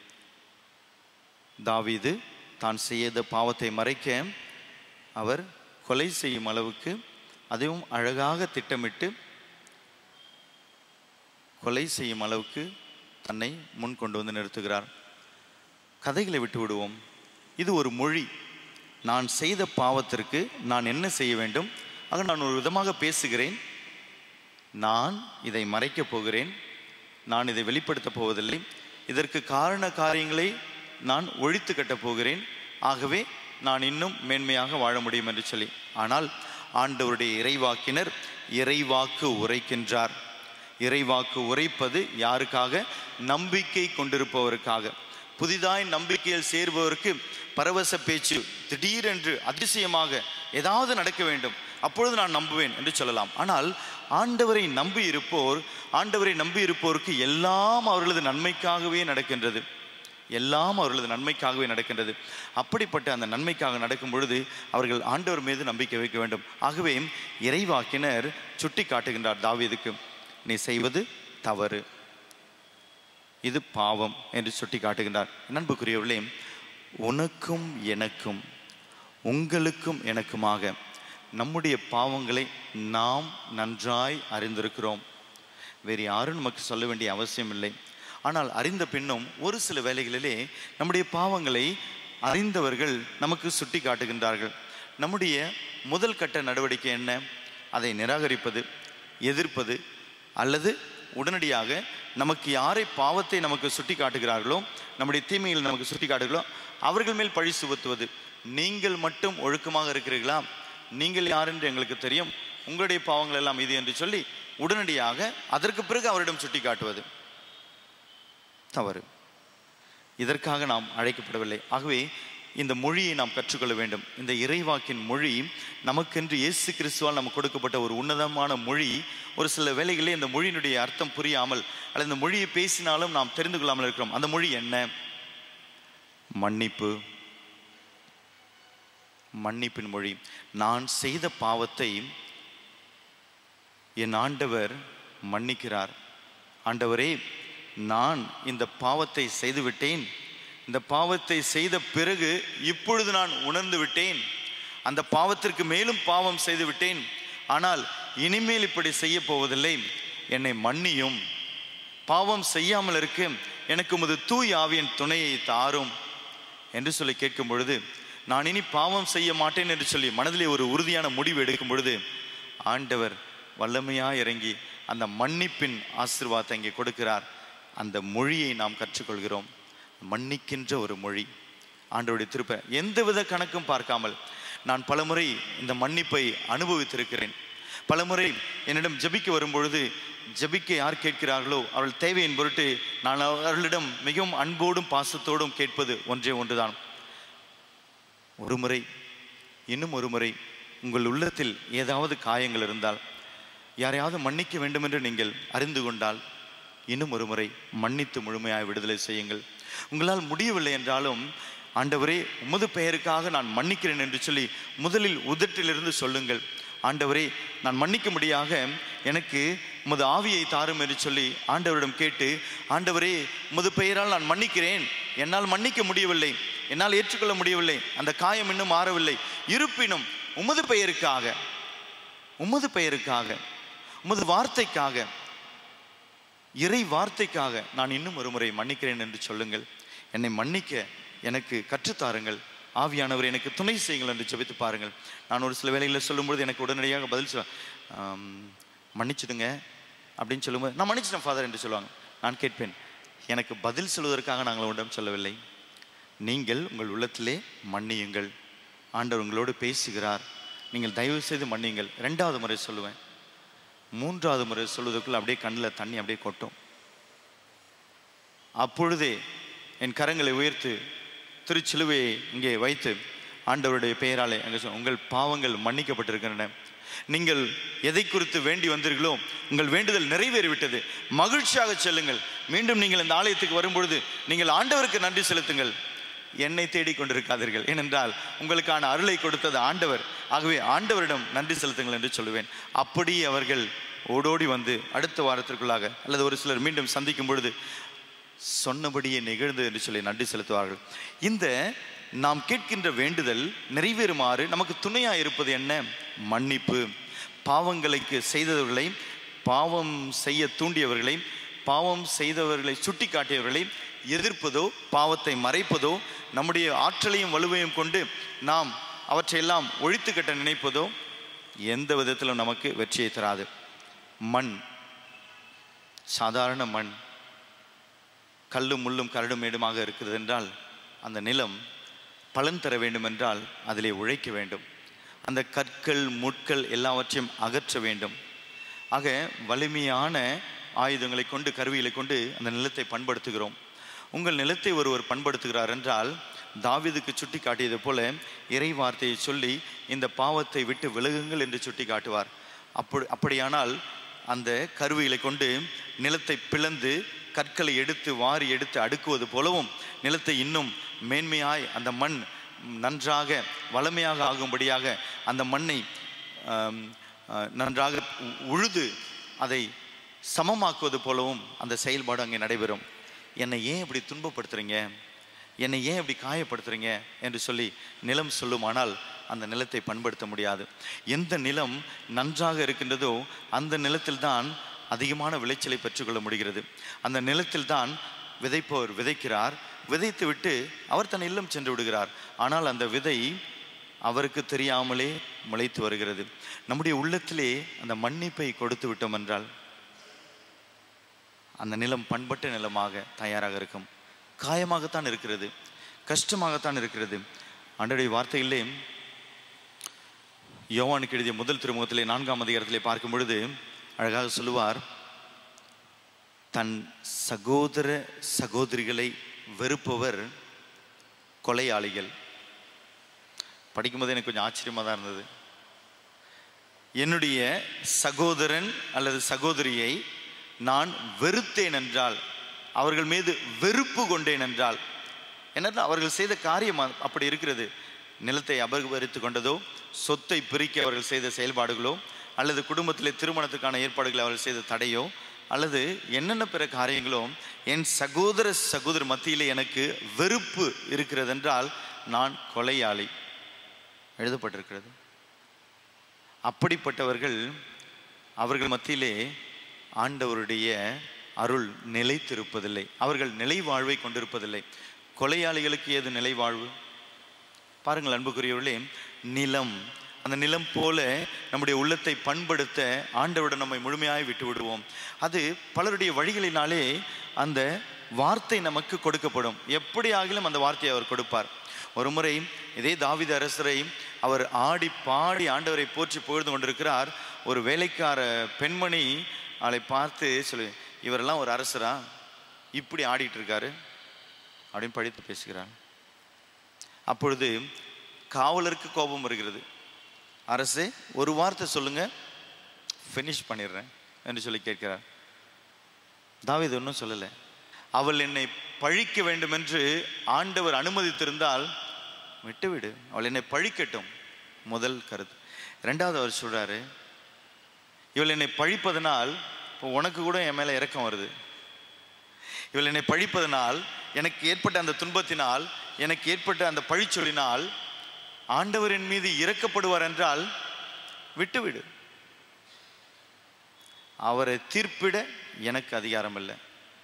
தாவீது தான் செய்த பாவத்தை மறைக்க அவர் கொலை செய்யும் அளவுக்கு அதுவும் அழகாக திட்டமிட்டு கொலை செய்யும் அளவுக்கு தன்னை முன் கொண்டு வந்து நிறுத்துகிறார் கதைகளை விட்டு விடுவோம் இது ஒரு மொழி நான் செய்த பாவத்திற்கு நான் என்ன செய்ய வேண்டும் ஆக நான் ஒரு விதமாக பேசுகிறேன் நான் இதை மறைக்கப் போகிறேன் நான் இதை வெளிப்படுத்தப் போவதில்லை இதற்கு காரண காரியங்களை நான் ஒழித்து கட்டப் போகிறேன் ஆகவே நான் இன்னும் மேன்மையாக வாழ முடியும் என்று சொல்லி ஆனால் ஆண்டவருடைய இறைவாக்கினர் இறைவாக்கு உரைக்கின்றார் இறைவாக்கு உரைப்பது யாருக்காக நம்பிக்கை கொண்டிருப்பவருக்காக புதிதாய் நம்பிக்கையில் சேர்பவருக்கு பரவச பேச்சு திடீரென்று அதிசயமாக ஏதாவது நடக்க வேண்டும் அப்பொழுது நான் நம்புவேன் என்று சொல்லலாம் ஆனால் ஆண்டவரை நம்பி இருப்போர் ஆண்டவரை நம்பி இருப்போருக்கு எல்லாம் அவர்களது நன்மைக்காகவே நடக்கின்றது எல்லாம் அவர்களது நன்மைக்காகவே நடக்கின்றது அப்படிப்பட்ட அந்த நன்மைக்காக நடக்கும் பொழுது அவர்கள் ஆண்டவர் மீது நம்பிக்கை வைக்க வேண்டும் ஆகவே இறைவாக்கினர் சுட்டி காட்டுகின்றார் தாவீதுக்கு நீ செய்வது தவறு இது பாவம் என்று சுட்டி காட்டுகின்றார் நண்புக்குரியவர்களே உனக்கும் எனக்கும் உங்களுக்கும் எனக்குமாக நம்முடைய பாவங்களை நாம் நன்றாய் அறிந்திருக்கிறோம் வேறு யாரும் நமக்கு சொல்ல வேண்டிய அவசியம் இல்லை ஆனால் அறிந்த பின்னும் ஒரு சில வேளைகளிலே நம்முடைய பாவங்களை அறிந்தவர்கள் நமக்கு சுட்டி காட்டுகின்றார்கள் நம்முடைய முதல் கட்ட நடவடிக்கை என்ன அதை நிராகரிப்பது எதிர்ப்பது அல்லது உடனடியாக நமக்கு யாரை பாவத்தை நமக்கு சுட்டி காட்டுகிறார்களோ நம்முடைய தீமையில் நமக்கு சுட்டி காட்டுகளோ அவர்கள் மேல் பழி சுமத்துவது நீங்கள் மட்டும் ஒழுக்கமாக இருக்கிறீர்களா நீங்கள் யார் என்று எங்களுக்கு தெரியும் உங்களுடைய பாவங்கள் எல்லாம் இது என்று சொல்லி உடனடியாக அதற்கு பிறகு அவரிடம் சுட்டி காட்டுவது தவறு இதற்காக நாம் அழைக்கப்படவில்லை ஆகவே இந்த மொழியை நாம் கற்றுக்கொள்ள வேண்டும் இந்த இறைவாக்கின் மொழி நமக்கென்று இயேசு கிறிஸ்துவால் நமக்கு கொடுக்கப்பட்ட ஒரு உன்னதமான மொழி ஒரு சில வேளைகளிலே இந்த மொழியினுடைய அர்த்தம் புரியாமல் அல்லது இந்த மொழியை பேசினாலும் நாம் தெரிந்து கொள்ளாமல் இருக்கிறோம் அந்த மொழி என்ன மன்னிப்பு மன்னிப்பின் மொழி நான் செய்த பாவத்தை என் ஆண்டவர் மன்னிக்கிறார் ஆண்டவரே நான் இந்த பாவத்தை செய்துவிட்டேன் இந்த பாவத்தை செய்த பிறகு இப்பொழுது நான் உணர்ந்து விட்டேன் அந்த பாவத்திற்கு மேலும் பாவம் செய்து விட்டேன் ஆனால் இனிமேல் இப்படி செய்ய போவதில்லை என்னை மன்னியும் பாவம் செய்யாமல் இருக்க எனக்கு உமது தூய் ஆவியின் துணையை தாரும் என்று சொல்லி கேட்கும் பொழுது நான் இனி பாவம் செய்ய மாட்டேன் என்று சொல்லி மனதிலே ஒரு உறுதியான முடிவு எடுக்கும் பொழுது ஆண்டவர் வல்லமையா இறங்கி அந்த மன்னிப்பின் ஆசீர்வாதத்தை இங்கே கொடுக்கிறார் அந்த மொழியை நாம் கற்றுக்கொள்கிறோம் மன்னிக்கின்ற ஒரு மொழி ஆண்டவருடைய திருப்ப எந்தவித கணக்கும் பார்க்காமல் நான் பலமுறை இந்த மன்னிப்பை அனுபவித்திருக்கிறேன் பலமுறை என்னிடம் ஜெபிக்க வரும்பொழுது ஜெபிக்க யார் கேட்கிறார்களோ அவர்கள் தேவையின் பொருட்டு நான் அவர்களிடம் மிகவும் அன்போடும் பாசத்தோடும் கேட்பது ஒன்றே ஒன்றுதான் ஒரு முறை இன்னும் ஒரு முறை உங்கள் உள்ளத்தில் ஏதாவது காயங்கள் இருந்தால் யாரையாவது மன்னிக்க வேண்டும் என்று நீங்கள் அறிந்து கொண்டால் இன்னும் ஒரு முறை மன்னித்து முழுமையாய் விடுதலை செய்யுங்கள் உங்களால் முடியவில்லை என்றாலும் ஆண்டவரே உமது பெயருக்காக நான் மன்னிக்கிறேன் என்று சொல்லி முதலில் உதட்டிலிருந்து சொல்லுங்கள் ஆண்டவரே நான் மன்னிக்கும்படியாக எனக்கு உமது ஆவியை தாரும் என்று சொல்லி ஆண்டவரிடம் கேட்டு ஆண்டவரே உமது பெயரால் நான் மன்னிக்கிறேன் என்னால் மன்னிக்க முடியவில்லை என்னால் ஏற்றுக்கொள்ள முடியவில்லை அந்த காயம் இன்னும் மாறவில்லை இருப்பினும் உமது பெயருக்காக உமது பெயருக்காக உமது வார்த்தைக்காக இறை வார்த்தைக்காக நான் இன்னும் ஒரு முறை மன்னிக்கிறேன் என்று சொல்லுங்கள் என்னை மன்னிக்க எனக்கு கற்றுத்தாருங்கள் ஆவியானவர் எனக்கு துணை செய்யுங்கள் என்று ஜெபித்து பாருங்கள் நான் ஒரு சில வேலைகளில் சொல்லும்பொழுது எனக்கு உடனடியாக பதில் சொல்ல ஆம், மன்னிச்சிடுங்க அப்படின்னு சொல்லும்போது நான் மன்னிச்சிட்டேன் ஃபாதர் என்று சொல்லுவாங்க நான் கேட்பேன் எனக்கு பதில் சொல்வதற்காக நாங்கள் உங்களிடம் சொல்லவில்லை நீங்கள் உங்கள் உள்ளத்திலே மன்னியுங்கள் ஆண்டவர் உங்களோடு பேசுகிறார் நீங்கள் தயவு செய்து மன்னியுங்கள் ரெண்டாவது முறை சொல்லுவேன் மூன்றாவது முறை சொல்வதற்குள்ள அப்படியே கண்ணில் தண்ணி அப்படியே கொட்டும் அப்பொழுதே என் கரங்களை உயர்த்து திருச்சிலுவையை இங்கே வைத்து ஆண்டவருடைய பெயராலே அங்கே சொல் உங்கள் பாவங்கள் மன்னிக்கப்பட்டிருக்கின்றன நீங்கள் எதை குறித்து வேண்டி வந்தீர்களோ உங்கள் வேண்டுதல் நிறைவேறிவிட்டது மகிழ்ச்சியாக செல்லுங்கள் மீண்டும் நீங்கள் இந்த ஆலயத்துக்கு வரும்பொழுது நீங்கள் ஆண்டவருக்கு நன்றி செலுத்துங்கள் என்னை தேடிக் கொண்டிருக்காதீர்கள் ஏனென்றால் உங்களுக்கான அருளை கொடுத்தது ஆண்டவர் ஆகவே ஆண்டவரிடம் நன்றி செலுத்துங்கள் என்று சொல்லுவேன் அப்படி அவர்கள் ஓடோடி வந்து அடுத்த வாரத்திற்குள்ளாக அல்லது ஒரு சிலர் மீண்டும் சந்திக்கும் பொழுது சொன்னபடியே நிகழ்ந்து என்று சொல்லி நன்றி செலுத்துவார்கள் இந்த நாம் கேட்கின்ற வேண்டுதல் நிறைவேறுமாறு நமக்கு துணையாக இருப்பது என்ன மன்னிப்பு பாவங்களுக்கு செய்தவர்களை பாவம் செய்ய தூண்டியவர்களை பாவம் செய்தவர்களை சுட்டி காட்டியவர்களை எதிர்ப்பதோ பாவத்தை மறைப்பதோ நம்முடைய ஆற்றலையும் வலுவையும் கொண்டு நாம் அவற்றையெல்லாம் ஒழித்து கட்ட நினைப்பதோ எந்த விதத்திலும் நமக்கு வெற்றியை தராது மண் சாதாரண மண் கல்லும் முள்ளும் கரடும் மேடுமாக இருக்கிறது என்றால் அந்த நிலம் பலன் தர வேண்டும் என்றால் அதிலே உழைக்க வேண்டும் அந்த கற்கள் முட்கள் எல்லாவற்றையும் அகற்ற வேண்டும் ஆக வலிமையான ஆயுதங்களை கொண்டு கருவிகளை கொண்டு அந்த நிலத்தை பண்படுத்துகிறோம் உங்கள் நிலத்தை ஒருவர் பண்படுத்துகிறார் என்றால் தாவீதுக்கு சுட்டி காட்டியது போல இறை வார்த்தையை சொல்லி இந்த பாவத்தை விட்டு விலகுங்கள் என்று சுட்டி காட்டுவார் அப்படி அப்படியானால் அந்த கருவிகளை கொண்டு நிலத்தை பிளந்து கற்களை எடுத்து வாரி எடுத்து அடுக்குவது போலவும் நிலத்தை இன்னும் மேன்மையாய் அந்த மண் நன்றாக வளமையாக ஆகும்படியாக அந்த மண்ணை ஆம், ஆ, நன்றாக உ- உழுது அதை சமமாக்குவது போலவும் அந்த செயல்பாடு அங்கே நடைபெறும் என்னை ஏன் இப்படி துன்பப்படுத்துறீங்க என்னை ஏன் இப்படி காயப்படுத்துறீங்க என்று சொல்லி நிலம் சொல்லுமானால் அந்த நிலத்தை பண்படுத்த முடியாது எந்த நிலம் நன்றாக இருக்கின்றதோ அந்த நிலத்தில்தான் அதிகமான விளைச்சலை பெற்றுக்கொள்ள முடிகிறது அந்த நிலத்தில்தான் விதைப்பவர் விதைக்கிறார் விதைத்து விட்டு அவர் தன் இல்லம் சென்று விடுகிறார் ஆனால் அந்த விதை அவருக்கு தெரியாமலே முளைத்து வருகிறது நம்முடைய உள்ளத்திலே அந்த மன்னிப்பை கொடுத்து விட்டோம் என்றால் அந்த நிலம் பண்பட்ட நிலமாக தயாராக இருக்கும் காயமாகத்தான் இருக்கிறது கஷ்டமாகத்தான் இருக்கிறது அன்றைய வார்த்தையிலே யோவானுக்கு எழுதிய முதல் திருமுகத்திலே நான்காம் அதிகாரத்திலே பார்க்கும் பொழுது அழகாக சொல்லுவார் தன் சகோதர சகோதரிகளை வெறுப்பவர் கொலையாளிகள் படிக்கும்போது எனக்கு கொஞ்சம் ஆச்சரியமாக தான் இருந்தது என்னுடைய சகோதரன் அல்லது சகோதரியை நான் வெறுத்தேன் என்றால் அவர்கள் மீது வெறுப்பு கொண்டேன் என்றால் என்னன்னா அவர்கள் செய்த காரியம் அ- அப்படி இருக்கிறது நிலத்தை அபகரித்து கொண்டதோ சொத்தை பிரிக்க அவர்கள் செய்த செயல்பாடுகளோ அல்லது குடும்பத்திலே திருமணத்துக்கான ஏற்பாடுகளை அவர்கள் செய்த தடையோ அல்லது என்னென்ன பிற காரியங்களோ என் சகோதர சகோதர மத்தியிலே எனக்கு வெறுப்பு இருக்கிறது என்றால் நான் கொலையாளி எழுதப்பட்டிருக்கிறது அப்படிப்பட்டவர்கள் அவர்கள் மத்தியிலே ஆண்டவருடைய அருள் நிலைத்திருப்பதில்லை அவர்கள் நிலை வாழ்வை கொண்டிருப்பதில்லை கொலையாளிகளுக்கு ஏது நிலை வாழ்வு பாருங்கள் அன்புக்குரியவர்களே நிலம் அந்த நிலம் போல நம்முடைய உள்ளத்தை பண்படுத்த ஆண்டவருடன் நம்மை முழுமையாய் விட்டு விடுவோம் அது பலருடைய வழிகளினாலே அந்த வார்த்தை நமக்கு கொடுக்கப்படும் எப்படி ஆகிலும் அந்த வார்த்தையை அவர் கொடுப்பார் ஒரு முறை இதே தாவீது அரசரை அவர் ஆடி பாடி ஆண்டவரை போற்றி புகழ்ந்து கொண்டிருக்கிறார் ஒரு வேலைக்கார பெண்மணி அவளை பார்த்து சொல்லு இவரெல்லாம் ஒரு அரசரா இப்படி ஆடிட்டு இருக்காரு அப்படின்னு படித்து பேசுகிறார் அப்பொழுது காவலருக்கு கோபம் வருகிறது அரசே ஒரு வார்த்தை சொல்லுங்க ஃபினிஷ் பண்ணிடுறேன் என்று சொல்லி கேட்கிறார் தாவீது ஒன்றும் சொல்லலை அவள் என்னை பழிக்க வேண்டும் என்று ஆண்டவர் அனுமதித்திருந்தால் விட்டுவிடு அவள் என்னை பழிக்கட்டும் முதல் கருத்து ரெண்டாவது அவர் சொல்றாரு இவள் என்னை பழிப்பதனால் இப்போ உனக்கு கூட என் மேலே இரக்கம் வருது இவள் என்னை பழிப்பதனால் எனக்கு ஏற்பட்ட அந்த துன்பத்தினால் எனக்கு ஏற்பட்ட அந்த பழிச்சொல்லினால் ஆண்டவர் என் மீது இறக்கப்படுவார் என்றால் விட்டுவிடு அவரை தீர்ப்பிட எனக்கு அதிகாரம் இல்லை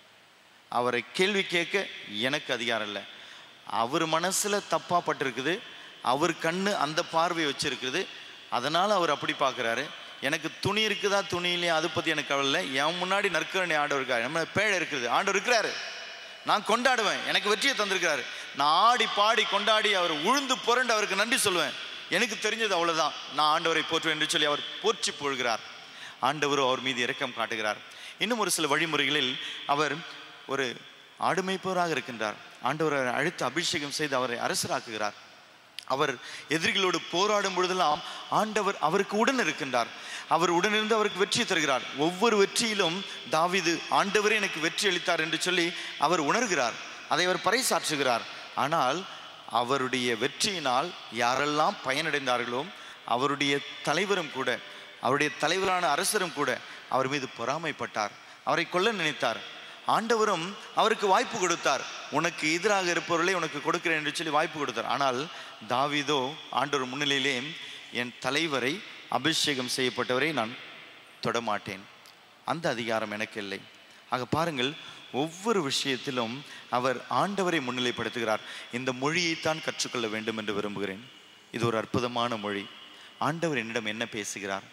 அவரை கேள்வி கேட்க எனக்கு அதிகாரம் இல்லை அவர் மனசுல தப்பா பட்டிருக்குது அவர் கண்ணு அந்த பார்வை வச்சிருக்குது அதனால அவர் அப்படி பார்க்குறாரு எனக்கு துணி இருக்குதா துணி இல்லையா அதை பற்றி எனக்கு கவலை இல்லை என் முன்னாடி நற்கரணை ஆண்டவர் இருக்காரு நம்ம பேழை இருக்குது ஆண்டவர் இருக்கிறாரு நான் கொண்டாடுவேன் எனக்கு வெற்றியை தந்திருக்கிறாரு நான் ஆடி பாடி கொண்டாடி அவர் உழுந்து புரண்டு அவருக்கு நன்றி சொல்லுவேன் எனக்கு தெரிஞ்சது அவ்வளவுதான் நான் ஆண்டவரை போற்றுவேன் என்று சொல்லி அவர் போற்றி புகழ்கிறார் ஆண்டவரும் அவர் மீது இரக்கம் காட்டுகிறார் இன்னும் ஒரு சில வழிமுறைகளில் அவர் ஒரு ஆடு மேய்ப்பவராக இருக்கின்றார் ஆண்டவரை அழைத்து அபிஷேகம் செய்து அவரை அரசராக்குகிறார் அவர் எதிரிகளோடு போராடும் பொழுதெல்லாம் ஆண்டவர் அவருக்கு உடன் இருக்கின்றார் அவர் உடனிருந்து அவருக்கு வெற்றி தருகிறார் ஒவ்வொரு வெற்றியிலும் தாவீது ஆண்டவரே எனக்கு வெற்றி அளித்தார் என்று சொல்லி அவர் உணர்கிறார் அதை அவர் பறைசாற்றுகிறார் ஆனால் அவருடைய வெற்றியினால் யாரெல்லாம் பயனடைந்தார்களோ அவருடைய தலைவரும் கூட அவருடைய தலைவரான அரசரும் கூட அவர் மீது பொறாமைப்பட்டார் அவரை கொல்ல நினைத்தார் ஆண்டவரும் அவருக்கு வாய்ப்பு கொடுத்தார் உனக்கு எதிராக இருப்பவர்களை உனக்கு கொடுக்கிறேன் என்று சொல்லி வாய்ப்பு கொடுத்தார் ஆனால் தாவீதோ ஆண்டவர் முன்னிலையிலே என் தலைவரை அபிஷேகம் செய்யப்பட்டவரை நான் தொடமாட்டேன் அந்த அதிகாரம் எனக்கு இல்லை ஆக பாருங்கள் ஒவ்வொரு விஷயத்திலும் அவர் ஆண்டவரை முன்னிலைப்படுத்துகிறார் இந்த மொழியைத்தான் கற்றுக்கொள்ள வேண்டும் என்று விரும்புகிறேன் இது ஒரு அற்புதமான மொழி ஆண்டவர் என்னிடம் என்ன பேசுகிறார்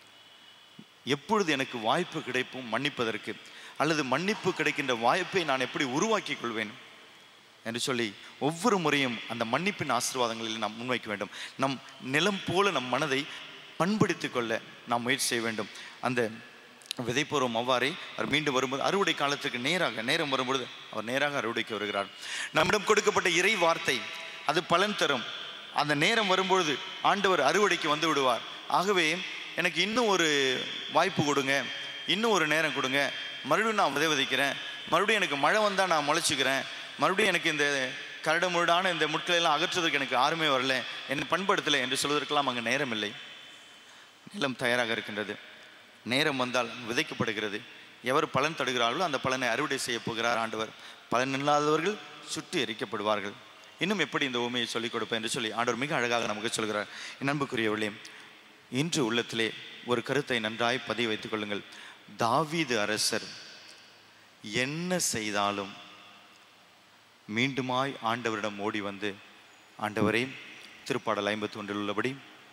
எப்பொழுது எனக்கு வாய்ப்பு கிடைப்பும் மன்னிப்பதற்கு அல்லது மன்னிப்பு கிடைக்கின்ற வாய்ப்பை நான் எப்படி உருவாக்கிக் கொள்வேன் என்று சொல்லி ஒவ்வொரு முறையும் அந்த மன்னிப்பின் ஆசீர்வாதங்களில் நாம் முன்வைக்க வேண்டும் நம் நிலம் போல நம் மனதை பண்படுத்திக் கொள்ள நாம் முயற்சி செய்ய வேண்டும் அந்த விதைப்போரும் அவ்வாறே அவர் மீண்டும் வரும்போது அறுவடை காலத்துக்கு நேராக நேரம் வரும்பொழுது அவர் நேராக அறுவடைக்கு வருகிறார் நம்மிடம் கொடுக்கப்பட்ட இறை வார்த்தை அது பலன் தரும் அந்த நேரம் வரும்பொழுது ஆண்டவர் அறுவடைக்கு வந்து விடுவார் ஆகவே எனக்கு இன்னும் ஒரு வாய்ப்பு கொடுங்க இன்னும் ஒரு நேரம் கொடுங்க மறுபடியும் நான் விதை விதைக்கிறேன் மறுபடியும் எனக்கு மழை வந்தால் நான் முளைச்சிக்கிறேன் மறுபடியும் எனக்கு இந்த கரடு முரடான இந்த முட்களை எல்லாம் அகற்றுவதற்கு எனக்கு யாருமே வரல என்னை பண்படுத்தலை என்று சொல்வதற்கெல்லாம் அங்கே நேரம் இல்லை நிலம் தயாராக இருக்கின்றது நேரம் வந்தால் விதைக்கப்படுகிறது எவர் பலன் தடுகிறார்களோ அந்த பலனை அறுவடை செய்ய போகிறார் ஆண்டவர் பலன் இல்லாதவர்கள் சுற்றி எரிக்கப்படுவார்கள் இன்னும் எப்படி இந்த உண்மையை சொல்லிக் கொடுப்பேன் என்று சொல்லி ஆண்டவர் மிக அழகாக நமக்கு சொல்கிறார் என் அன்புக்குரியவர்களே இன்று உள்ளத்திலே ஒரு கருத்தை நன்றாய் பதிய வைத்துக் கொள்ளுங்கள் தாவீது அரசர் என்ன செய்தாலும் மீண்டுமாய் ஆண்டவரிடம் ஓடி வந்து ஆண்டவரே திருப்பாடல் ஐம்பத்தி ஒன்றில் உள்ளபடி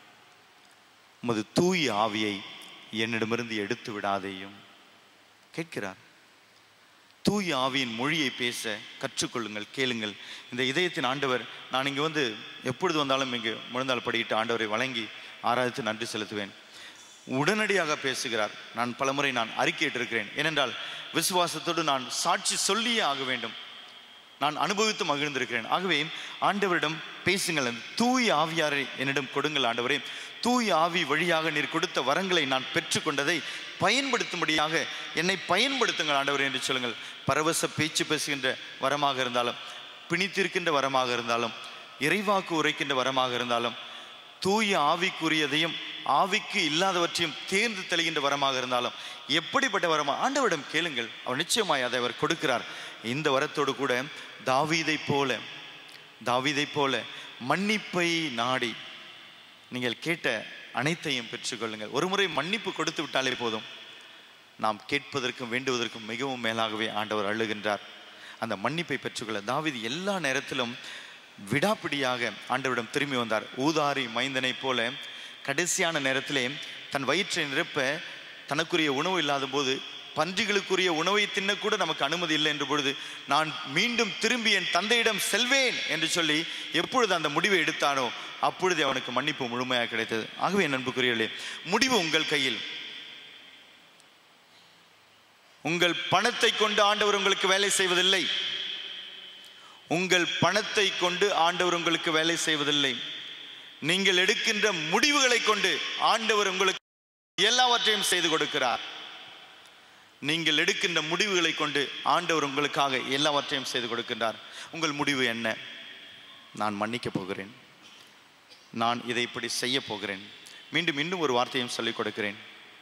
உமது தூய ஆவியை என்னிடமிருந்து எடுத்து விடாதேயும் கேட்கிறார் தூய ஆவியின் மொழியை பேச கற்றுக்கொள்ளுங்கள் கேளுங்கள் இந்த இதயத்தின் ஆண்டவர் நான் இங்கே வந்து எப்பொழுது வந்தாலும் இங்கு முழந்தால் படிக்கிட்டு ஆண்டவரை வழங்கி ஆராதித்து நன்றி செலுத்துவேன் உடனடியாக பேசுகிறார் நான் பலமுறை நான் அறிக்கையிட்டிருக்கிறேன் ஏனென்றால் விசுவாசத்தோடு நான் சாட்சி சொல்லியே ஆக வேண்டும் நான் அனுபவித்து மகிழ்ந்திருக்கிறேன் ஆகவே ஆண்டவரிடம் பேசுங்கள் அந்த தூய் ஆவியாரை என்னிடம் கொடுங்கள் ஆண்டவரே தூய் ஆவி வழியாக நீர் கொடுத்த வரங்களை நான் பெற்றுக்கொண்டதை பயன்படுத்தும்படியாக என்னை பயன்படுத்துங்கள் ஆண்டவரே என்று சொல்லுங்கள் பரவச பேச்சு பேசுகின்ற வரமாக இருந்தாலும் பிணித்திருக்கின்ற வரமாக இருந்தாலும் இறைவாக்கு உரைக்கின்ற வரமாக இருந்தாலும் தூய ஆவிக்குரியதையும் ஆவிக்கு இல்லாதவற்றையும் தேர்ந்து தெளிகின்ற வரமாக இருந்தாலும் எப்படிப்பட்ட வரமா ஆண்டவரிடம் கேளுங்கள் அவர் நிச்சயமாய் அதை அவர் கொடுக்கிறார் இந்த வரத்தோடு கூட தாவீதை போல தாவீதை போல மன்னிப்பை நாடி நீங்கள் கேட்ட அனைத்தையும் பெற்றுக்கொள்ளுங்கள் ஒரு முறை மன்னிப்பு கொடுத்து விட்டாலே போதும் நாம் கேட்பதற்கும் வேண்டுவதற்கும் மிகவும் மேலாகவே ஆண்டவர் அழுகின்றார் அந்த மன்னிப்பை பெற்றுக்கொள்ள தாவீது எல்லா நேரத்திலும் விடாப்பிடியாக ஆண்டவரிடம் திரும்பி வந்தார் ஊதாரி மைந்தனைப் போல கடைசியான நேரத்திலே தன் வயிற்றை நிரப்ப தனக்குரிய உணவு இல்லாத போது பன்றிகளுக்குரிய உணவை தின்னக்கூட நமக்கு அனுமதி இல்லை என்ற பொழுது நான் மீண்டும் திரும்பி என் தந்தையிடம் செல்வேன் என்று சொல்லி எப்பொழுது அந்த முடிவை எடுத்தானோ அப்பொழுது அவனுக்கு மன்னிப்பு முழுமையாக கிடைத்தது ஆகவே என் அன்புக்குரியவர்களே முடிவு உங்கள் கையில் உங்கள் பணத்தை கொண்டு ஆண்டவர் உங்களுக்கு வேலை செய்வதில்லை உங்கள் பணத்தை கொண்டு ஆண்டவர் உங்களுக்கு வேலை செய்வதில்லை நீங்கள் எடுக்கின்ற முடிவுகளை கொண்டு ஆண்டவர் உங்களுக்கு எல்லாவற்றையும் செய்து கொடுக்கிறார் நீங்கள் எடுக்கின்ற முடிவுகளை கொண்டு ஆண்டவர் உங்களுக்காக எல்லாவற்றையும் செய்து கொடுக்கின்றார் உங்கள் முடிவு என்ன நான் மன்னிக்கப் போகிறேன் நான் இதை இப்படி செய்ய போகிறேன் மீண்டும் இன்னும் ஒரு வார்த்தையும் சொல்லிக் கொடுக்கிறேன்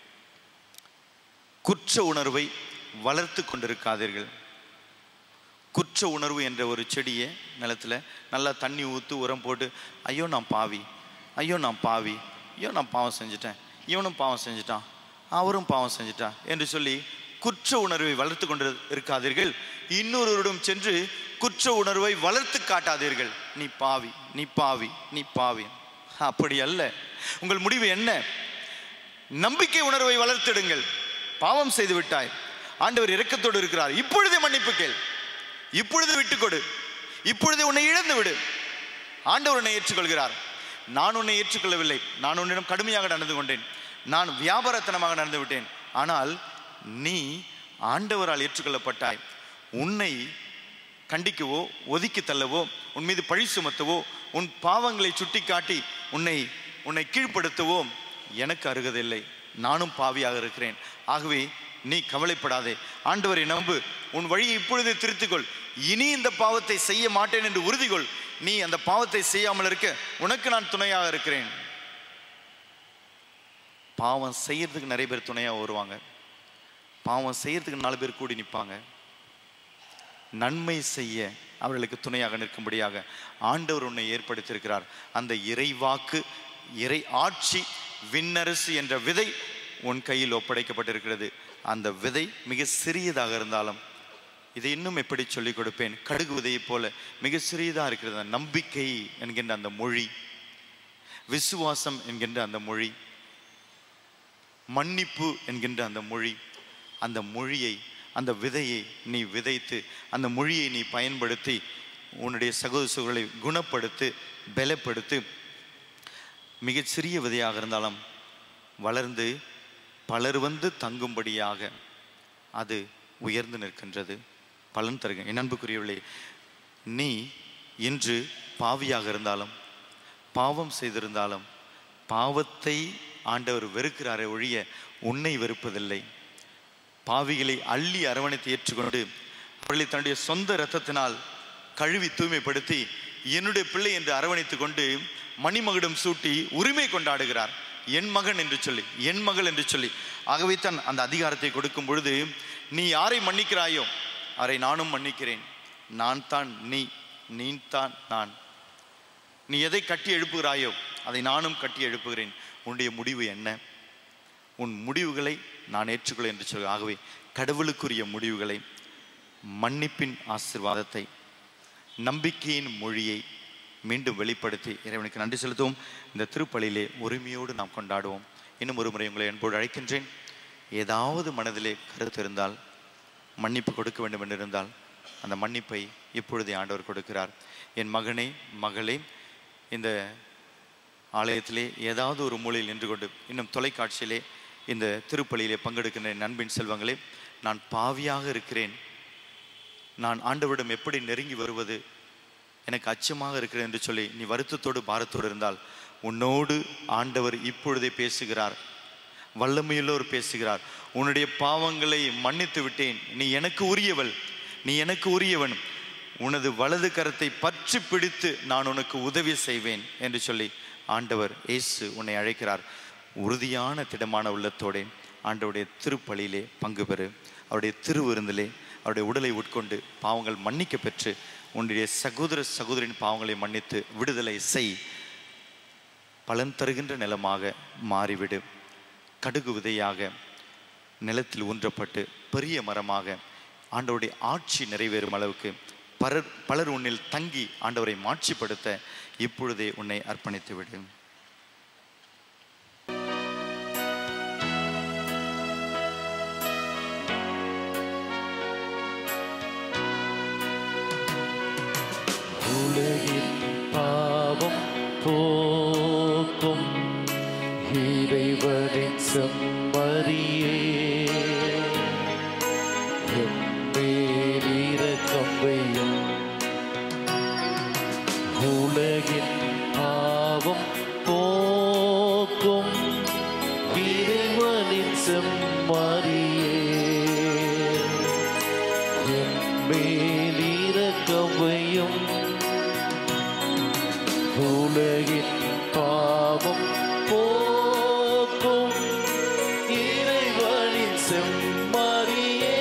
குற்ற உணர்வை வளர்த்து கொண்டிருக்காதீர்கள் குற்ற உணர்வு என்ற ஒரு செடியை நிலத்துல நல்லா தண்ணி ஊற்று உரம் போட்டு ஐயோ நான் பாவி ஐயோ நான் பாவி ஐயோ நான் பாவம் செஞ்சுட்டேன் இவனும் பாவம் செஞ்சுட்டான் அவரும் பாவம் செஞ்சுட்டான் என்று சொல்லி குற்ற உணர்வை வளர்த்து கொண்டு இருக்காதீர்கள் இன்னொருவரிடம் சென்று குற்ற உணர்வை வளர்த்து காட்டாதீர்கள் நீ பாவி நீ பாவி நீ பாவி அப்படி அல்ல உங்கள் முடிவு என்ன நம்பிக்கை உணர்வை வளர்த்திடுங்கள் பாவம் செய்து விட்டாய் ஆண்டவர் இரக்கத்தோடு இருக்கிறார் இப்பொழுதே மன்னிப்பு கேள் இப்பொழுது விட்டுக்கொடு இப்பொழுது உன்னை இழந்து விடு ஆண்டவர் உன்னை ஏற்றுக்கொள்கிறார் நான் உன்னை ஏற்றுக்கொள்ளவில்லை நான் உன்னிடம் கடுமையாக நடந்து கொண்டேன் நான் வியாபாரத்தனமாக நடந்து விட்டேன் ஆனால் நீ ஆண்டவரால் ஏற்றுக்கொள்ளப்பட்டாய் உன்னை கண்டிக்கவோ ஒதுக்கி தள்ளவோ உன் மீது பழி சுமத்தவோ உன் பாவங்களை சுட்டிக்காட்டி உன்னை உன்னை கீழ்ப்படுத்தவோ எனக்கு அருகதில்லை நானும் பாவியாக இருக்கிறேன் ஆகவே நீ கவலைப்படாதே ஆண்டவரை நம்பு உன் வழியை இப்பொழுது திருத்திக்கொள் இனி இந்த பாவத்தை செய்ய மாட்டேன் என்று உறுதிகொள் நீ அந்த பாவத்தை செய்யாமல் இருக்க உனக்கு நான் துணையாக இருக்கிறேன் பாவம் செய்யறதுக்கு நிறைய பேர் துணையாக வருவாங்க பாவம் செய்யறதுக்கு நாலு பேர் கூடி நிற்பாங்க நன்மை செய்ய அவர்களுக்கு துணையாக நிற்கும்படியாக ஆண்டவர் உன்னை ஏற்படுத்தியிருக்கிறார் அந்த இறைவாக்கு இறை ஆட்சி விண்ணரசு என்ற விதை உன் கையில் ஒப்படைக்கப்பட்டிருக்கிறது அந்த விதை மிக சிறியதாக இருந்தாலும் இதை இன்னும் எப்படி சொல்லிக் கொடுப்பேன் கடுகு விதையைப் போல மிக சிறியதாக இருக்கிறது அந்த நம்பிக்கை என்கின்ற அந்த மொழி விசுவாசம் என்கின்ற அந்த மொழி மன்னிப்பு என்கின்ற அந்த மொழி அந்த மொழியை அந்த விதையை நீ விதைத்து அந்த மொழியை நீ பயன்படுத்தி உன்னுடைய சகோதர சகோதரர்களை குணப்படுத்து பலப்படுத்து மிகச் சிறிய விதையாக இருந்தாலும் வளர்ந்து பலர் வந்து தங்கும்படியாக அது உயர்ந்து நிற்கின்றது பலன் தருக என் அன்புக்குரியவர்களே நீ இன்று பாவியாக இருந்தாலும் பாவம் செய்திருந்தாலும் பாவத்தை ஆண்டவர் வெறுக்கிறாரே ஒழிய உன்னை வெறுப்பதில்லை பாவிகளை அள்ளி அரவணைத்து ஏற்றுக்கொண்டு அவர்களை தன்னுடைய சொந்த இரத்தத்தினால் கழுவி தூய்மைப்படுத்தி என்னுடைய பிள்ளை என்று அரவணைத்துக் கொண்டு மணிமகுடம் சூட்டி உரிமை கொண்டாடுகிறார் என் மகன் என்று சொல்லி என் மகள் என்று சொல்லி ஆகவே தான் அந்த அதிகாரத்தை கொடுக்கும் பொழுது நீ யாரை மன்னிக்கிறாயோ அவரை நானும் மன்னிக்கிறேன் நான் தான் நீ நீ தான் நான் நீ எதை கட்டி எழுப்புகிறாயோ அதை நானும் கட்டி எழுப்புகிறேன் உன்னுடைய முடிவு என்ன உன் முடிவுகளை நான் ஏற்றுக்கொள்ள என்று சொல்ல ஆகவே கடவுளுக்குரிய முடிவுகளை மன்னிப்பின் ஆசிர்வாதத்தை நம்பிக்கையின் மொழியை மீண்டும் வெளிப்படுத்தி இறைவனுக்கு நன்றி செலுத்துவோம் இந்த திருப்பலியிலே உரிமையோடு நாம் கொண்டாடுவோம் இன்னும் ஒரு முறை உங்களை அன்போடு அழைக்கின்றேன் ஏதாவது மனதிலே கருத்து இருந்தால் மன்னிப்பு கொடுக்க வேண்டும் என்று இருந்தால் அந்த மன்னிப்பை இப்பொழுதே ஆண்டவர் கொடுக்கிறார் என் மகனே மகளே இந்த ஆலயத்திலே ஏதாவது ஒரு மூலையில் நின்று கொண்டு இன்னும் தொலைக்காட்சியிலே இந்த திருப்பலியிலே பங்கெடுக்கின்ற என் நண்பின் செல்வங்களே நான் பாவியாக இருக்கிறேன் நான் ஆண்டவரிடம் எப்படி நெருங்கி வருவது எனக்கு அச்சமாக இருக்கிறது என்று சொல்லி நீ வருத்தத்தோடு பாரத்தோடு இருந்தால் உன்னோடு ஆண்டவர் இப்பொழுதே பேசுகிறார் வல்லமையுள்ளவர் பேசுகிறார் உன்னுடைய பாவங்களை மன்னித்து விட்டேன் நீ எனக்கு உரியவள் நீ எனக்கு உரியவன் உனது வலது கரத்தை பற்றி பிடித்து நான் உனக்கு உதவி செய்வேன் என்று சொல்லி ஆண்டவர் இயேசு உன்னை அழைக்கிறார் உறுதியான திடமான உள்ளத்தோட ஆண்டவருடைய திருப்பலியிலே பங்கு பெறு அவருடைய திருவிருந்திலே அவருடைய உடலை உட்கொண்டு பாவங்கள் மன்னிக்க பெற்று உன்னுடைய சகோதர சகோதரின் பாவங்களை மன்னித்து விடுதலை செய் பலன் தருகின்ற நிலமாக மாறிவிடு கடுகு விதையாக நிலத்தில் ஊன்றப்பட்டு பெரிய மரமாக ஆண்டவருடைய ஆட்சி நிறைவேறும் அளவுக்கு பலர் பலர் உன்னில் தங்கி ஆண்டவரை மாட்சிப்படுத்த இப்பொழுதே உன்னை அர்ப்பணித்து விடு உலகின் பாவம் போக்கும் இறைவனின் செம்மறியே எம்மேலிரக்கம் வையும் உலகின் பாவம் போக்கும் இறைவனின் செம்மறியே மேலிரக்கவையும் உலகின் பாவம் போக்கும் இறைவனின் செம்மறியே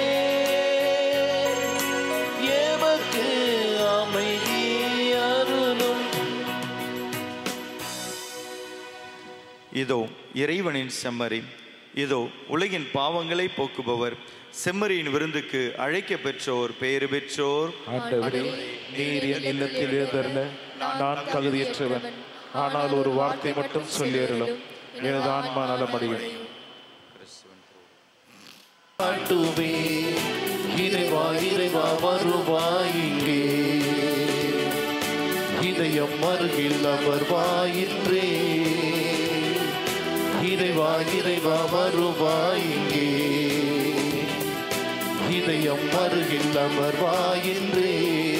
எமக்கு அமைதி அருளும் இதோ இறைவனின் செம்மறி இதோ உலகின் பாவங்களை போக்குபவர் செம்மறியின் விருந்துக்கு அழைக்க பெற்றோர் பெயர் பெற்றோர் ஆண்டவரே நீர் என் இல்லத்தில் எழுந்தருள நான் தகுதியற்றவன் ஆனால் ஒரு வார்த்தை மட்டும் சொல்லியருளும் எனது ஆன்மா நலமடையும் காட்டுவே இறைவா இறைவா வருவாய் இங்கே இதயம் அருகில் அவர் வாயின்றே இறைவா இறைவா வருவாய் இங்கே இதயம் அருகில் அவர் வாயின்றே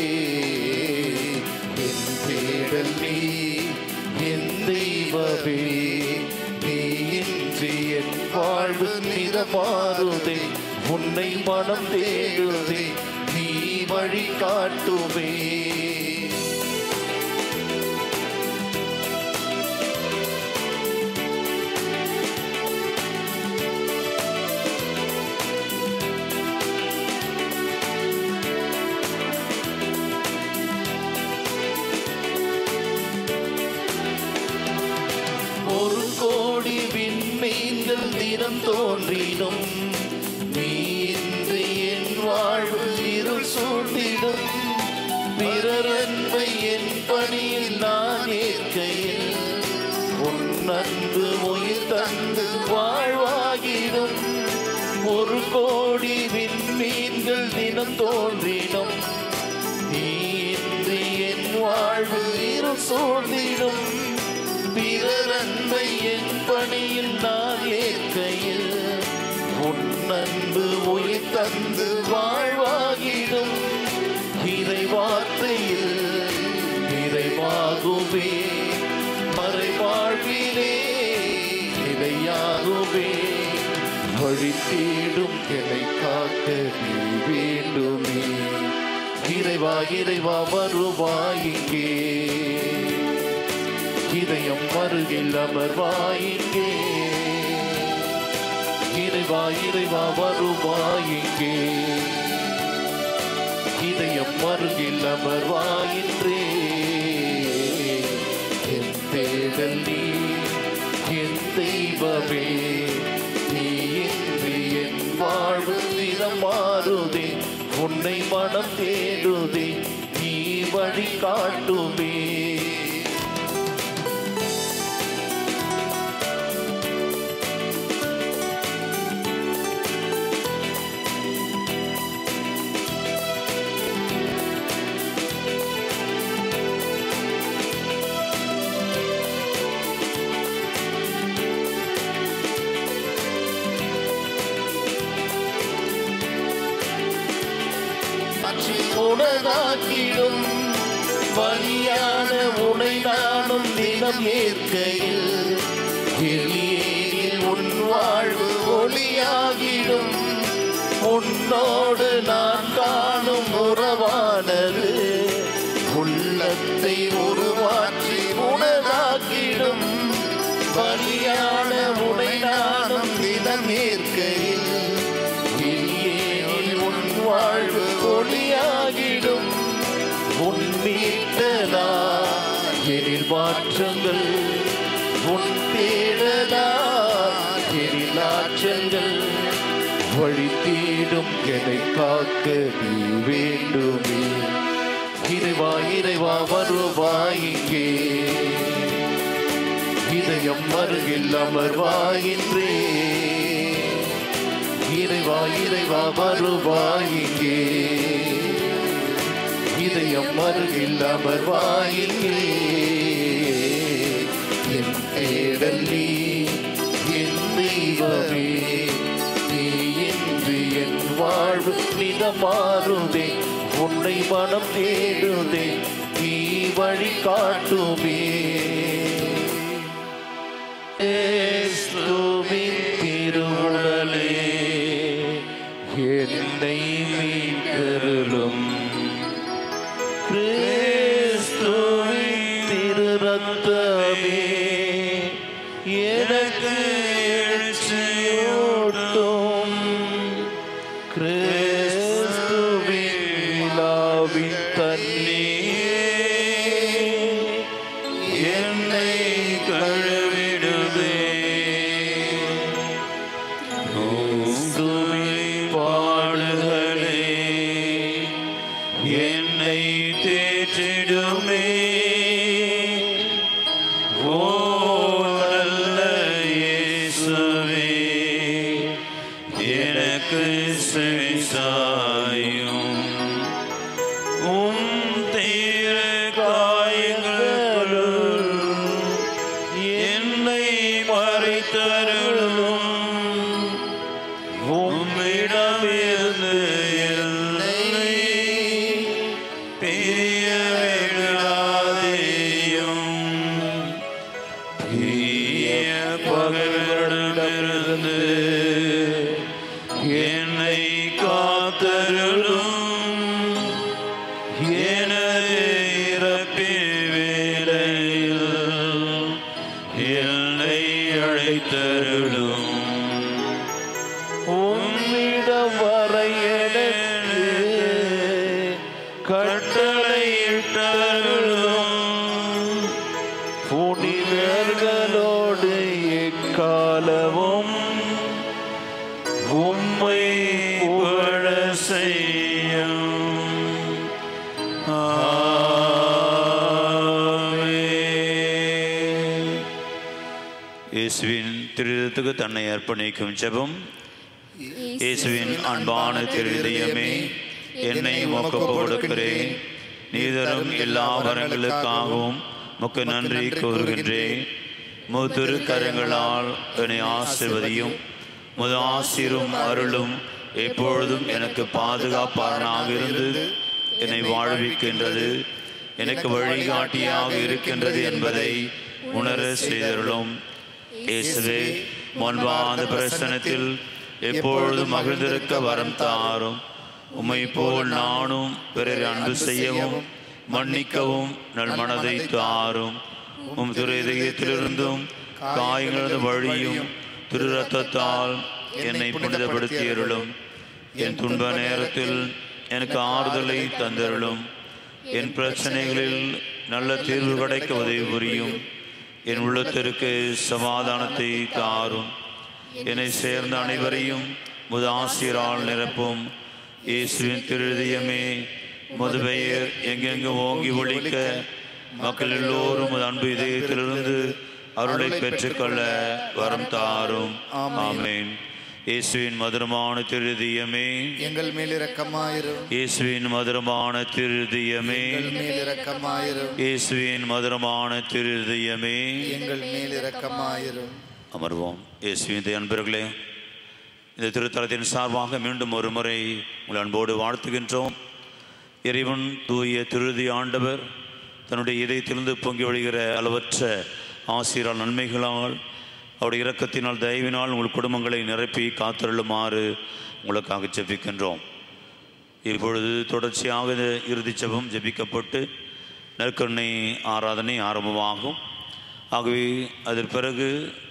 என் தேடல் நீ என் தெய்வமே நீ இன்றி என் வாழ்வு நிறமாறுதே உன்னை மனம் தேடுதே நீ வழி காட்டுவே ஒரு கோடி விண்மீன்கள் தினம் தோன்றிடும் நீ இன்று என் வாழ்வு இருள் சூழ்ந்திடும் பிறர் அன்பை என் பணியில் நான் ஏற்கையில் உன் அன்பு உயிர் தந்து வாழ்வாகிடும் ஒரு கோடி விண்மீன்கள் தினம் தோன்றிடும் நீ இன்று என் வாழ்வு இருள் சூழ்ந்திடும் பிறர் அன்பை என் பணியில் நான் ஏற்கையில் உன் அன்பு உயிர் தந்து வாழ்வாகிடும் இறை வார்த்தையில் நிறைவாகுவே மறை வாழ்விலே நிலையாகுவே வழி தேடும் என்னை காக்க நீ வேண்டுமே இறைவா இறைவா வருவாய் இங்கே இதயம் அருகில் அமர்வாயிங்கே இறைவா இறைவா வருவாயிங்கே இதயம் அருகில் அமர்வாயின்றே என் தேடல் நீ என் தெய்வமே நீ இன்றி என் வாழ்வு நிறம் மாறுதே உன்னை மனம் தேடுதே நீ வழி காட்டுமே உனதாக்கிடும் பலியான உனை நானும் தினம் ஏற்கையில் எளியேனில் உன் வாழ்வு ஒளியாகிடும் உன்னோடு நான் காணும் உறவானது உள்ளத்தை உருவாற்றி உனதாக்கிடும் பலியான உன் உன் மீட்டதா எனில் மாற்றங்கள் உன் தேடதா எனில் ஆற்றங்கள் வழி தேடும் என்னை காக்க நீ வேண்டுமே இறைவா இறைவா வருவாய் இங்கே இதயம் அருகில் அமர்வாயின்றே இறைவா இறைவா வருவாய் இங்கே இதயம் அருகில் அமர்வாயின்றே என் தேடல் நீ என் தெய்வமே நீ என்று என் வாழ்வு நிதமாறுதே உன்னை மனம் தேடுதே நீ வழி காட்டுமே கிறிஸ்துவின் திருவுடலே என்னை மீட்டருளும் கிறிஸ்துவின் திரு ரத்தமே எனக்கு எழுச்சியூட்டும் கிறிஸ்துவின் விழாவின் தண்ணீர் என்னை கழுவிடுதே கிறிஸ்துவின் பாடுகளே என்னை தேற்றிடுமே ஓ நல்ல இயேசுவே எனக்கு செவிசாயும் உம் தீர காயங்களுள் என்னை மறைத்தருளும் உம்மிடமிருந்து என்னை பிரிய விடாதேயும் தீய பகைவரிடமிருந்து என்னை காத்தருளும் எனது இறப்பின் வேளையில் என்னை அழைத்தருளும் உம்மிடம் வரை எனக்கு கட்டளையிட்டருளும் புனிதர்களோடு எக்காலமும் உம்மை புகழ செய்யும் ஆமென். இயேசுவின் திருத்தத்துக்கு தன்னை அர்ப்பணிக்கும் ஜெபம் இயேசுவின் அன்பான திருதயமே என்னை உமக்கு கொடுக்கிறேன் நீதரும் எல்லா வரங்களுக்காகவும் முக்க நன்றி கூறுகின்றேன் முதிரு கரங்களால் என்னை ஆசிர்வதியும் முது ஆசிரும் அருளும் எப்பொழுதும் எனக்கு பாதுகாப்பாளனாக இருந்து என்னை வாழ்விக்கின்றது எனக்கு வழிகாட்டியாக இருக்கின்றது என்பதை உணர செய்தருளும் இயேசுவே முன்பாத பிரசனத்தில் எப்பொழுதும் மகிழ்ந்திருக்க வரம் தாரும் உம்மை போல் நானும் பிறர் அன்பு செய்யவும் மன்னிக்கவும் நல் மனதை தாரும் உம் திரு இதயத்திலிருந்தும் காயங்களது வழியும் திரு ரத்தத்தால் என்னை புனிதப்படுத்தியருளும் என் துன்ப நேரத்தில் எனக்கு ஆறுதலை தந்தருளும் என் பிரச்சனைகளில் நல்ல தீர்வு கிடைக்க உதவி புரியும் என் உள்ளத்திற்கு சமாதானத்தை தாரும் என்னை சேர்ந்த அனைவரையும் முது ஆசிரியரால் நிரப்பும் இயேசுவின் திருதயமே முது பெயர் எங்கெங்கு ஓங்கி ஒழிக்க மக்கள் எல்லோரும் உமது அன்பு இதயத்திலிருந்து அருளை பெற்றுக்கொள்ள வரம் தாரும் ஆமென் இயேசுவின் மதுரமான திருதியமே எங்கள் மேல் இரக்கமாயிரும் இயேசுவின் மதுரமான திருதியமே எங்கள் மேல் இரக்கமாயிரும் இயேசுவின் மதுரமான திருதியமே எங்கள் மேல் இரக்கமாயிரும் அமர்வோம் இயேசுவின் அன்பர்களே இந்த திருத்தலத்தின் சார்பாக மீண்டும் ஒரு முறை உங்கள் அன்போடு வாழ்த்துகின்றோம் இறைவன் தூய திருதி ஆண்டவர் தன்னுடைய இதயத்திலிருந்து பொங்கி வழிகிற அளவற்ற ஆசிரியரால் நன்மைகளால் அவருடைய இரக்கத்தினால் தயவினால் உங்கள் குடும்பங்களை நிரப்பி காத்தருளுமாறு உங்களுக்காக ஜெபிக்கின்றோம் இப்பொழுது தொடர்ச்சியாக இந்த இறுதிச் ஜெபம் ஜெபிக்கப்பட்டு நற்கருணை ஆராதனை ஆரம்பமாகும் ஆகவே அதன் பிறகு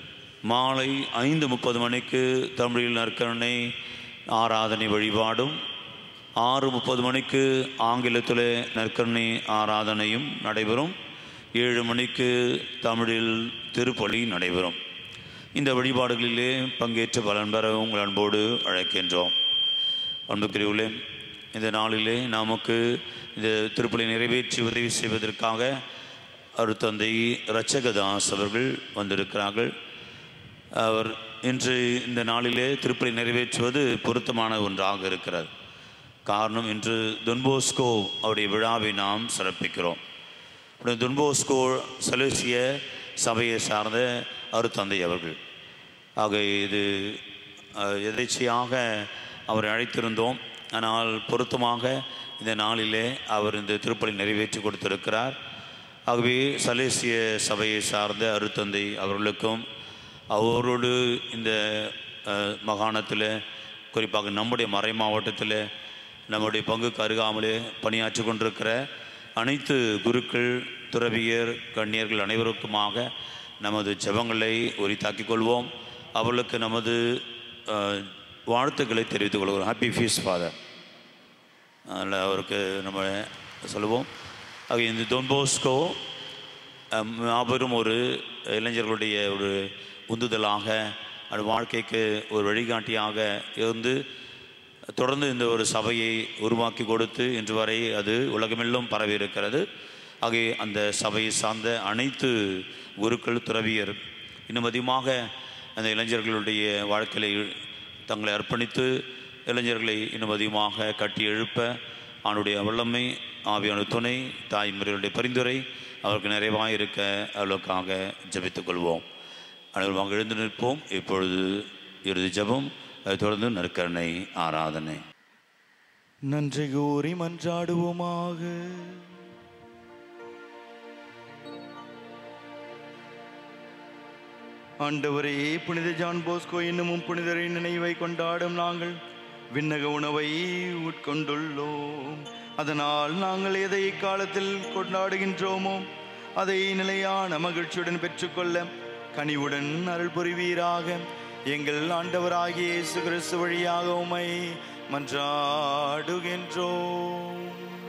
மாலை ஐந்து முப்பது மணிக்கு தமிழில் நற்கருணை ஆராதனை வழிபாடும் ஆறு முப்பது மணிக்கு ஆங்கிலத்தில் நற்கருணை ஆராதனையும் நடைபெறும் ஏழு மணிக்கு தமிழில் திருப்பலி நடைபெறும் இந்த வழிபாடுகளிலே பங்கேற்று பலன் பெற உங்கள் அன்போடு அழைக்கின்றோம் அன்புக்குரியவர்களே இந்த நாளிலே நமக்கு இந்த திருப்பலி நிறைவேற்றி உதவி செய்வதற்காக அருத்தந்தை ரச்சகதாஸ் அவர்கள் வந்திருக்கிறார்கள் அவர் இன்று இந்த நாளிலே திருப்பலி நிறைவேற்றுவது பொருத்தமான ஒன்றாக இருக்கிறது காரணம் இன்று துன்போஸ்கோ அவருடைய விழாவை நாம் சிறப்பிக்கிறோம் உடைய துன்போஸ்கோ சலேசிய சபையை சார்ந்த அருத்தந்தை அவர்கள் ஆக இது அஹ், எதேச்சையாக அவரை அழைத்திருந்தோம் ஆனால் பொருத்தமாக இந்த நாளிலே அவர் இந்த திருப்பலி நிறைவேற்றி கொடுத்திருக்கிறார் ஆகவே சலேசிய சபையை சார்ந்த அருத்தந்தை அவர்களுக்கும் அவரோடு இந்த அஹ், மாகாணத்தில் குறிப்பாக நம்முடைய மறை மாவட்டத்தில் நம்முடைய பங்குக்கு அருகாமலே பணியாற்றி கொண்டிருக்கிற அனைத்து குருக்கள் துறவியர் கண்ணியர்கள் அனைவருக்குமாக நமது ஜெபங்களை உரித்தாக்கிக் கொள்வோம் அவர்களுக்கு நமது அஹ், வாழ்த்துக்களை தெரிவித்துக் கொள்கிறோம் ஹாப்பி ஃபீஸ் ஃபாதர் அதில் அவருக்கு நம்ம சொல்லுவோம் ஆக இந்த தொன்போஸ்கோ அஹ், மாபெரும் ஒரு இளைஞர்களுடைய ஒரு உந்துதலாக அது வாழ்க்கைக்கு ஒரு வழிகாட்டியாக இருந்து தொடர்ந்து இந்த ஒரு சபையை உருவாக்கி கொடுத்து இன்று வரை அது உலகமெல்லாம் பரவி இருக்கிறது ஆகவே அந்த சபையை சார்ந்த அனைத்து குருக்கள் துறவியர் இன்னும் அதிகமாக அந்த இளைஞர்களுடைய வாழ்க்கையை தங்களை அர்ப்பணித்து இளைஞர்களை இன்னும் அதிகமாக கட்டி எழுப்ப அவனுடைய வல்லமை ஆவியான துணை தாய்மறைகளுடைய பரிந்துரை அவருக்கு நிறைவாக இருக்க அவர்களுக்காக ஜெபித்துக் கொள்வோம் அனைவருமாக எழுந்து நிற்போம் இப்பொழுது இறுதி ஜெபம் அதைத் தொடர்ந்து நற்கருணை ஆராதனை நன்றி கூறி மன்றாடுவோமாக ஆண்டவரே புனித ஜான் போஸ்கோ என்னும் புனிதரின் நினைவை கொண்டாடும் நாங்கள் விண்ணக உணவை உட்கொண்டுள்ளோம் அதனால் நாங்கள் எதை இக்காலத்தில் கொண்டாடுகின்றோமோ அதை நிலையான மகிழ்ச்சியுடன் பெற்றுக்கொள்ள கனிவுடன் அருள் புரிவீராக எங்கள் ஆண்டவராகிய இயேசு கிறிஸ்து வழியாக உமை மன்றாடுகின்றோம்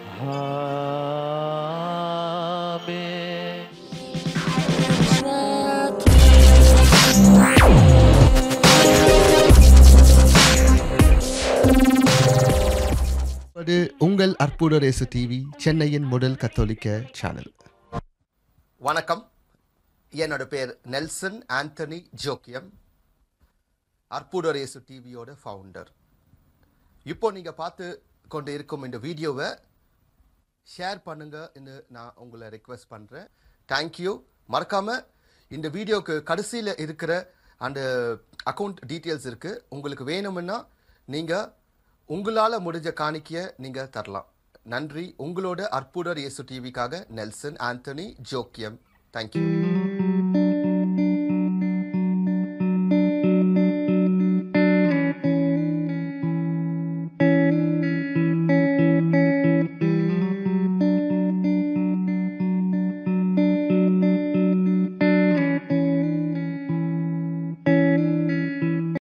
அது உங்கள் அற்புத ரேசு டிவி சென்னையின் முதல் கத்தோலிக்க சேனல் வணக்கம் என்னோட பேர் நெல்சன் ஆண்டனி ஜோக்கியம் அற்புதரேசு டிவியோட ஃபவுண்டர் இப்போ நீங்கள் பார்த்து கொண்டு இருக்கும் இந்த வீடியோவை ஷேர் பண்ணுங்க நான் உங்களை ரெக்வெஸ்ட் பண்ணுறேன் தேங்க்யூ மறக்காமல் இந்த வீடியோக்கு கடைசியில் இருக்கிற அந்த அக்கௌண்ட் டீட்டெயில்ஸ் இருக்குது உங்களுக்கு வேணும்னா நீங்கள் உங்களால் முடிஞ்ச காணிக்கையை நீங்கள் தரலாம் நன்றி உங்களோட அற்புதர் இயேசு டிவிக்காக நெல்சன் ஆண்டனி ஜோக்கியம் தேங்க்யூ